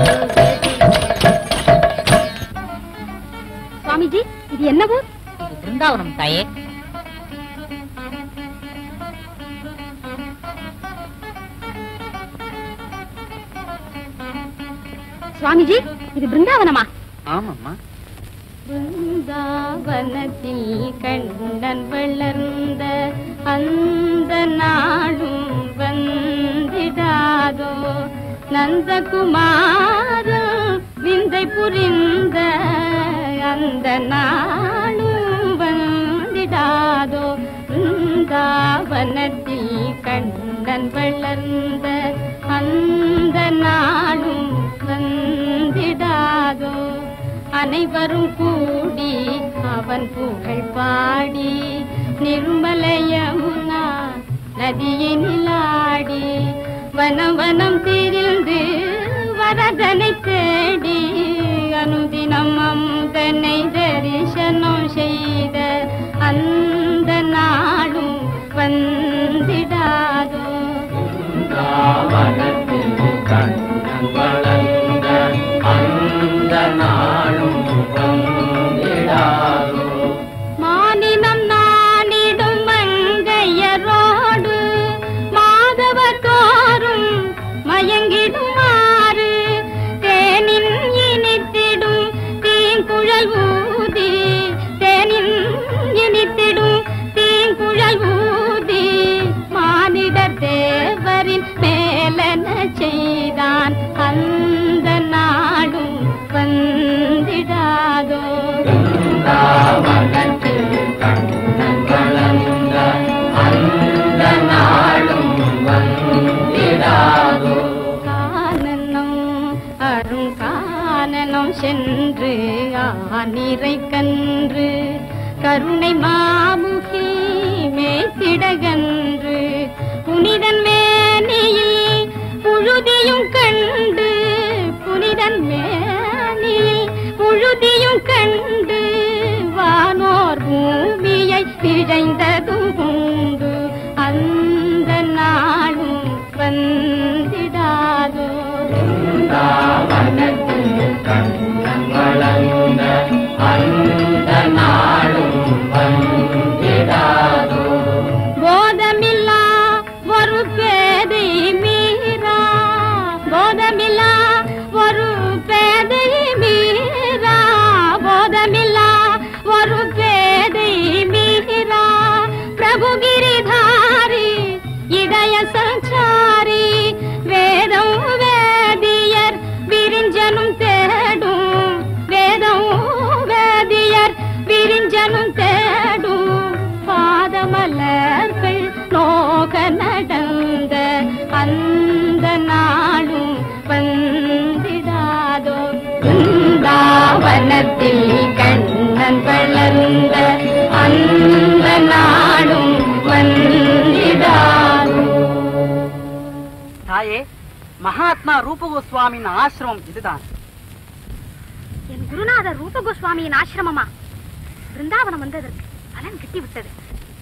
சுவாமிஜி இது என்ன ஊர் బృందావనం తాయే சுவாமிஜி இது பிருந்தாவனமா ஆமாம்மா பிருந்தாவனத்தில் கண்ணன் வளர்ந்த அந்த நாளும் வந்திடாதோ நந்தகுமாரன் விந்தை புரிந்த அந்த நாளும் வந்திடாதோ பிருந்தாவனத்தில் கண்ணன் வளர்ந்த அந்த நாளும் வந்திடாதோ அனைவரும் கூடி அவன் புகழ் பாடி நிர்மல யமுனா நதியினிலாடி வனம் வனம் திரிந்து வரதனை தேடி அனுதினம் அமுத கண்ணனை தரிசனம் செய்த அந்த நாளும் வந்திடாதோ மானினம் நாடிடும் மங்கையரோடு மாதவர் தோறும் மயங்கிடுமாறு தேனின் இனித்திடும் தீங்குழல் ஊதி தேனின் இனித்திடும் தீங்குழல் ஊதி மானிட தேவரின் மேலன செய்தான் அந்த நாடும் வந்திடாதோ கானனம் அருங்கானனம் சென்று ஆனிரை கன்று கருணை மாமுகி மேத்திடகன்று புனிதன் மேனியில் புழுதியும் கண்டு புனிதன் மேனியில் புழுதியும் கண்டு வானோர் பூமியை பிழைந்ததும் உண்டு அந்த நாளும் வந்திடாதோ போதமில்லா ஒரு பேதை மீரா போதமில்லா ஒரு பேதை மீரா போதமில்லா ஒரு பேதை மீரா பிரபு கிரிதாரி இதய சஞ்சாரி வேதம் வேதியர் விரிஞ்சனும் தேடும் வேதம் வேதியர் விரிஞ்சனும் தேடும் பாதமலர்கள் நோக நடந்த அந்த நாளும் வந்திடாதோ பிருந்தாவனத்தில் கண்ணன் வளர்ந்த அந்த நாளும் வந்திடாதோ தாயே மகாத்மா ரூபகோஸ்வாமியின் ஆசிரமம் இதுதான் என் குருநாதர் ரூப கோஸ்வாமியின் ஆசிரமமா பிருந்தாவனம் வந்ததற்கு பலன் கிட்டிவிட்டது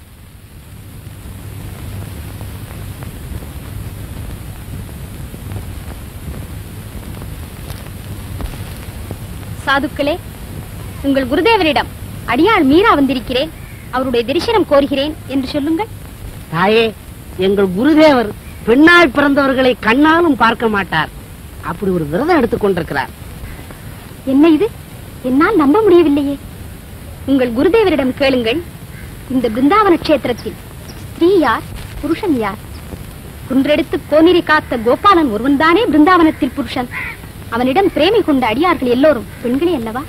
சாதுக்களே உங்கள் குருதேவரிடம் அடியாள் மீரா வந்திருக்கிறேன் அவருடைய தரிசனம் கோருகிறேன் என்று சொல்லுங்கள் தாயே எங்கள் குருதேவர் பெண்ணாய் பிறந்தவர்களை கண்ணாலும் பார்க்க மாட்டார் அப்படி ஒரு விரதம் எடுத்துக் கொண்டிருக்கிறார் என்ன இது என்னால் நம்ப முடியவில்லையே உங்கள் குருதேவரிடம் கேளுங்கள் இந்த பிருந்தாவன கஷேத்திரத்தில் ஸ்திரீ யார் புருஷன் யார் குன்றெடுத்து கோனிரி காத்த கோபாலன் ஒருவன்தானே பிருந்தாவனத்தில் புருஷன் அவனிடம் பிரேமை கொண்ட அடியார்கள் எல்லோரும் பெண்களே அல்லவா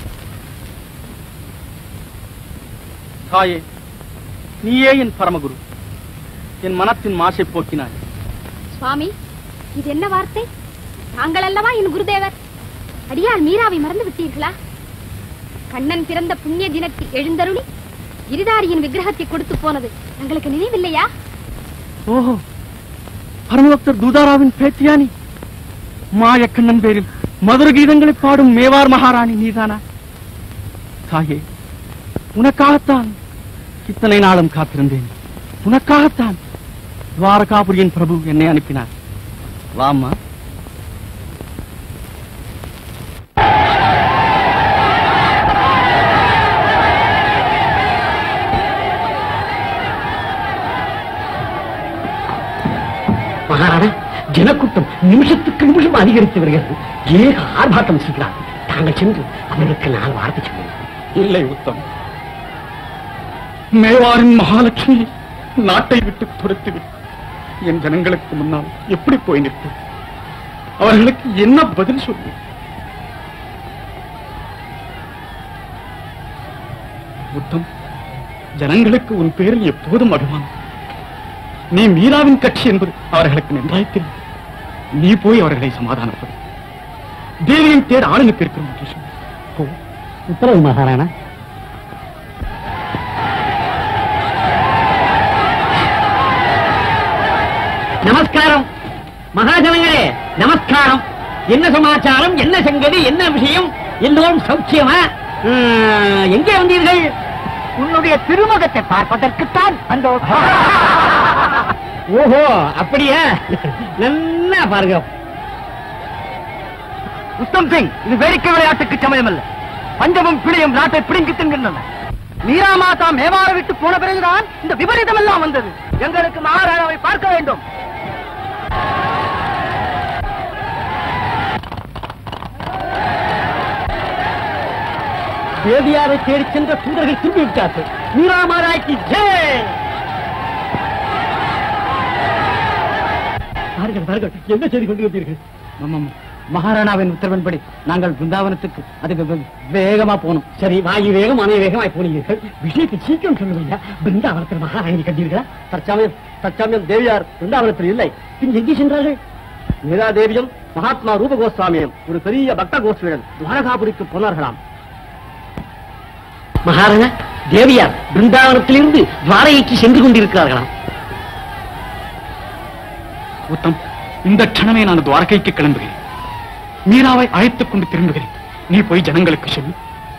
தாயே நீயே என் பரமகுரு என் மனத்தின் மாசை போக்கினாய் சுவாமி இது என்ன வார்த்தை தாங்கள் அல்லவா என் குருதேவர் அடியார் மீராவை மறந்து விட்டீர்களா கண்ணன் பிறந்த புண்ணிய தினத்தில் எழுந்தருளி கிரிதாரியின் விக்கிரகத்தை கொடுத்து போனது தங்களுக்கு நினைவில்லையா ஓஹோ பரமபக்தர் தூதாராவின் பேத்தியானி மாயக்கண்ணன் பேரில் மதுர கீதங்களை பாடும் மேவார் மகாராணி நீதானா தாயே உனக்காகத்தான் இத்தனை நாளும் காத்திருந்தேன் உனக்காகத்தான் துவாரகாபுரியின் பிரபு என்னை அனுப்பினார் வாம்மா மகாராணா ஜனக்கூட்டம் நிமிஷத்துக்கு நிமிஷம் அதிகரித்து வருகிறது ஏக ஆர்ப்பாட்டம் செய்கிறார் தாங்கள் சென்று அவர்களுக்கு நான் வார்த்தை சொல்லுங்கள் இல்லை உத்தம் மேவாரின் மகாலட்சுமி நாட்டை விட்டு துரத்துவிட்டு என் ஜனங்களுக்கு முன்னால் எப்படி போய் நிற்பது அவர்களுக்கு என்ன பதில் சொல்லு உத்தம் ஜனங்களுக்கு உன் பேரில் எப்போதும் அபிமானம் நீ மீராவின் கட்சி என்பது அவர்களுக்கு நன்றாய் தெரியும் நீ போய் அவர்களை சமாதானப்படு தேவியின் தேர் ஆளுநருக்கு இருக்கிறோம் என்று சொல்லு. போ உத்தரவு மகாராணா நமஸ்காரம் மகாஜனங்களே நமஸ்காரம் என்ன சமாச்சாரம் என்ன சங்கதி என்ன விஷயம் எல்லோரும் சௌக்கியமா ம், எங்கே வந்தீர்கள் உன்னுடைய திருமுகத்தை பார்ப்பதற்குத்தான் அந்த ஓஹோ அப்படியா நல்லா பாருங்க உத்தம் சிங் இது வேடிக்கை விளையாட்டுக்கு சமயம் அல்ல பஞ்சமும் பிழையும் நாட்டை பிடுங்கி தின்கின்றன மீரா மாதா மேவார விட்டு போன பிறகுதான் இந்த விபரீதம் எல்லாம் வந்தது எங்களுக்கு மகாராணாவை பார்க்க வேண்டும் தேவியாரை தேடி சென்ற சூதர்கள் திரும்பி விட்டார்கள் மீராமாராய்க்கு ஜெய் பாருங்கள் பாருங்கள் என்ன செய்து கொண்டு வந்தீர்கள் ஆமாம். மகாராணாவின் உத்தரவின்படி நாங்கள் பிருந்தாவனத்துக்கு அதுக்கு வே- வேகமா போனோம் சரி வாயு வேகம் அணை வேகமாய் போனீர்கள் விஷயத்தை சீக்கிரம் சொல்லுவீங்க பிருந்தாவனத்தில் மகாராணி கண்டீர்களா தற்சமயம் தற்சமயம் தேவியார் பிருந்தாவனத்தில் இல்லை பின் எங்கே சென்றார்கள் மீரா தேவியும் மகாத்மா ரூப கோஸ்வாமியும் ஒரு பெரிய பக்த கோஷ்டியுடன் துவாரகாபுரிக்கு போனார்களாம் மகாராணா தேவியார் பிருந்தாவனத்திலிருந்து துவாரகைக்கு சென்று கொண்டிருக்கிறார்களாம் உத்தம் இந்த க்ஷணமே நான் துவாரகைக்கு கிளம்புகிறேன் மீராவை அழைத்துக் கொண்டு திரும்புகிறேன் நீ போய் ஜனங்களுக்கு சொல்லு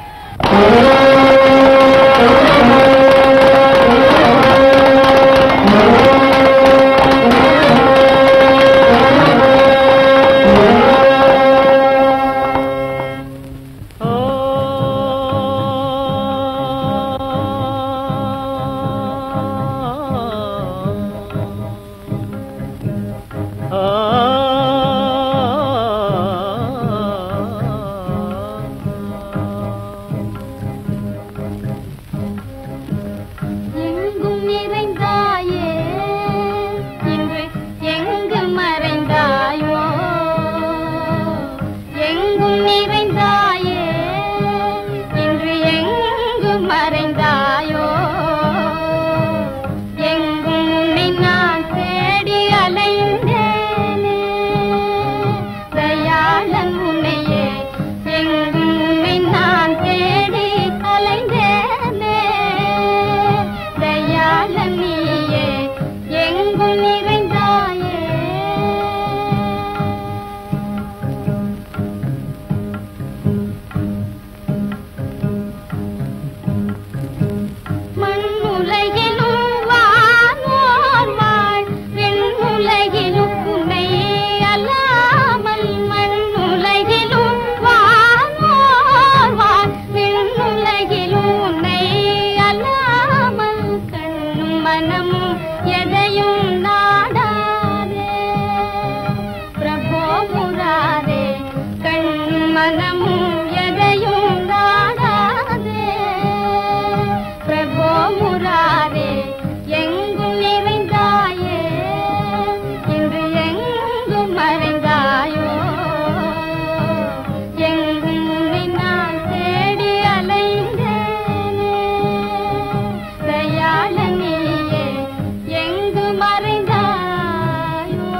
எங்கும் நிறைந்தாயே இன்று எங்கு மறைந்தாயோ எங்கும் நிறைந்தாயே இன்று எங்கு மறைந்தாயோ எங்கும் உன்னை நான் தேடி அலைந்தேனே தயாளன் உன்னையே எங்கும் உன்னை நான் தேடி அலைந்தேனே தயாளன் நீயே எங்கும் நிறைந்தாயே மண்ணுலகிலும் வானோர் வாழ் பெண்ணுலகிலும் உன்னை அல்லாமல் மண்ணுலகிலும் வானோர் வாழ் பெண்ணுலகிலும் உன்னை அல்லாமல் கண்ணும் மனமும் எதையும் நாடாதே பிரபோ முராரே கண்ணும் மனமும் எதையும் நாடாதே பிரபோ முராரே எங்கும் நிறைந்தாயே இன்று எங்கும் மறைந்தாயோ எங்கும் உன்னை நான் தேடி அலைந்தேனே தயாள நீயே எங்கு மறைந்தாயோ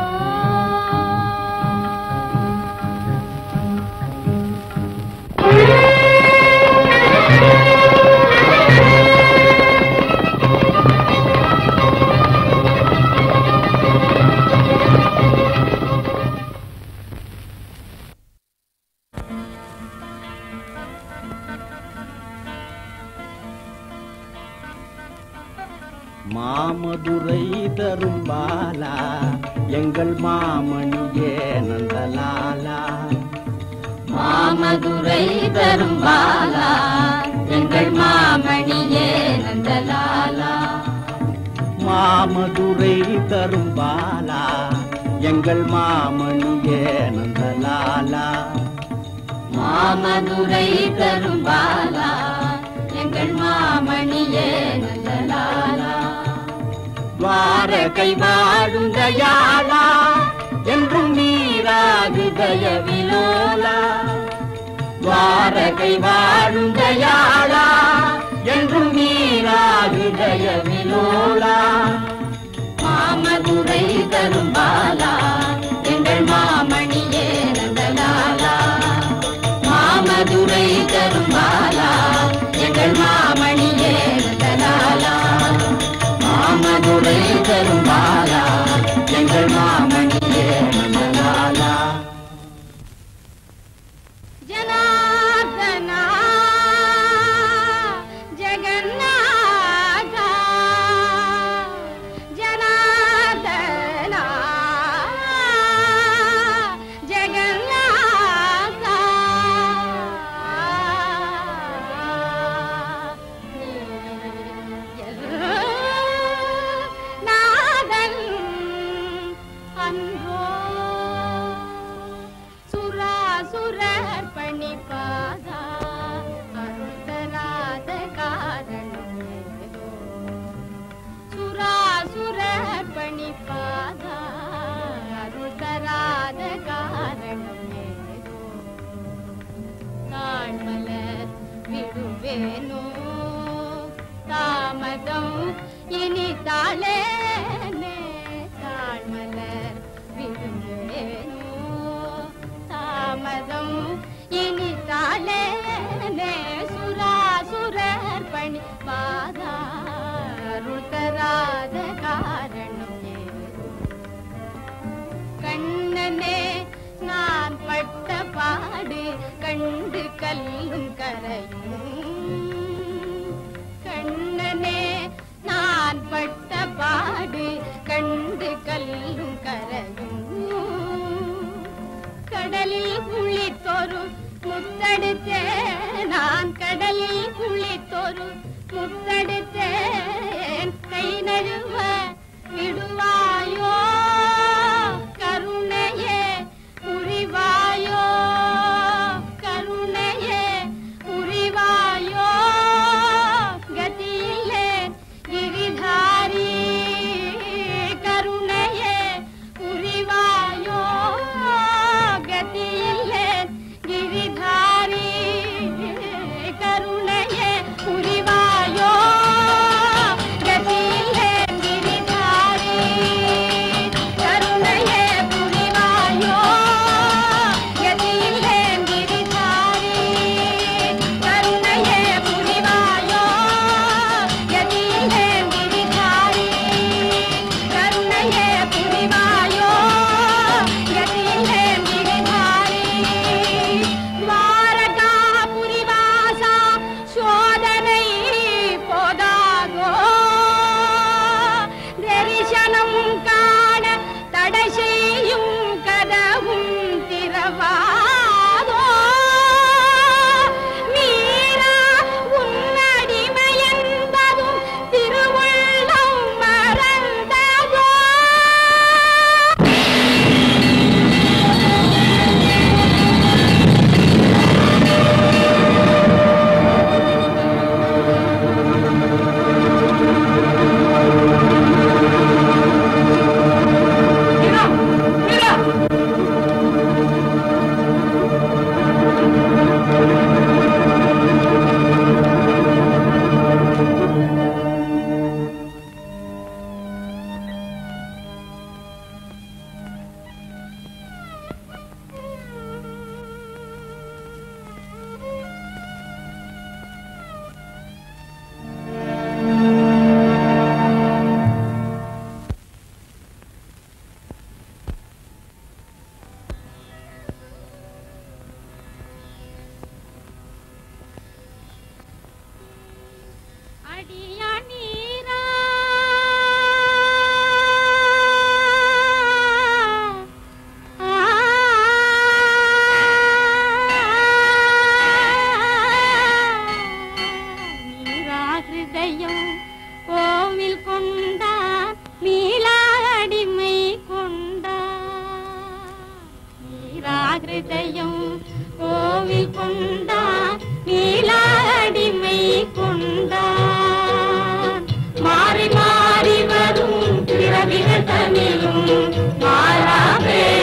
மாமதுரை தரும் பாலா எங்கள் மாமணியே நந்தலாலா மாமதுரை தரும் பாலா எங்கள் மாமணியே நந்தலாலா மாமதுரை தரும் பாலா எங்கள் மாமணியே நந்தலாலா மாமதுரை தரும் பாலா எங்கள் மாமணியே நந்தலாலா துவாரகை வாழும் தயாளா என்றும் நீராகு தயவிலோலா துவாரகை வாழும் தயாளா என்றும் நீராகு தயவிலோலா மாமதுரை தரும் பாலா எங்கள் மாமணியே நந்தலாலா மாமதுரை தரும் பாலா எங்கள் மாமணியே நந்தலாலா மாமதுரை தரும் பாலா எங்கள் மாமணியே நந்தலாலா ஜனார்தனா விடுவேனோ தாமதம் இனி தாளேனே தாழ்மலர் விடுவேனோ தாமதம் இனி தாளேனே சுராசுரர் பணி பாதாருள் தராத காரணம் ஏதோ கண்ணனே நான் பட்ட பாடு கண்டு கல்லும் கரையும் கண்ணனே நான் பட்ட பாடு கண்டு கல்லும் கரையும் கடலில் குளித்தொரு முத்தெடுத்தேன் நான் கடலில் குளித்தொரு முத்தெடுத்தேன் கை நழுவ விடுவாயோ கருணையே புரிவாயோ கருணையே புரிவாயோ கதியிலே கிரிதாரி கருணையே புரிவாயோ கதியிலே கிரிதாரி கருணையே புரிவாயோ கதியிலே கிரிதாரி கருணையே புரிவாயோ கதியிலே கிரிதாரி கருணையே புரிவாயோ கதியிலே கிரிதாரி கருணையே புரிவாயோ கதியிலே கிரிதாரி துவாரகாபுரி வாசா சோதனை போதாதோ தரிசனம் காண தடை செய்யும் கதவும் திறவாதோ மீரா உன்னடிமை என்பதும் திருவுள்ளம் மறந்ததோ அடியா நீரா நீரா ஹிருதயம் கோவில் கொண்டார் நீலா அடிமை கொண்டார் நீரா ஹிருதயம் கோவில் கொண்டார் நீலா அடிமை கொண்டார் மாறி மாறி வரும் பிறவிகள் தனிலும் மாறாவே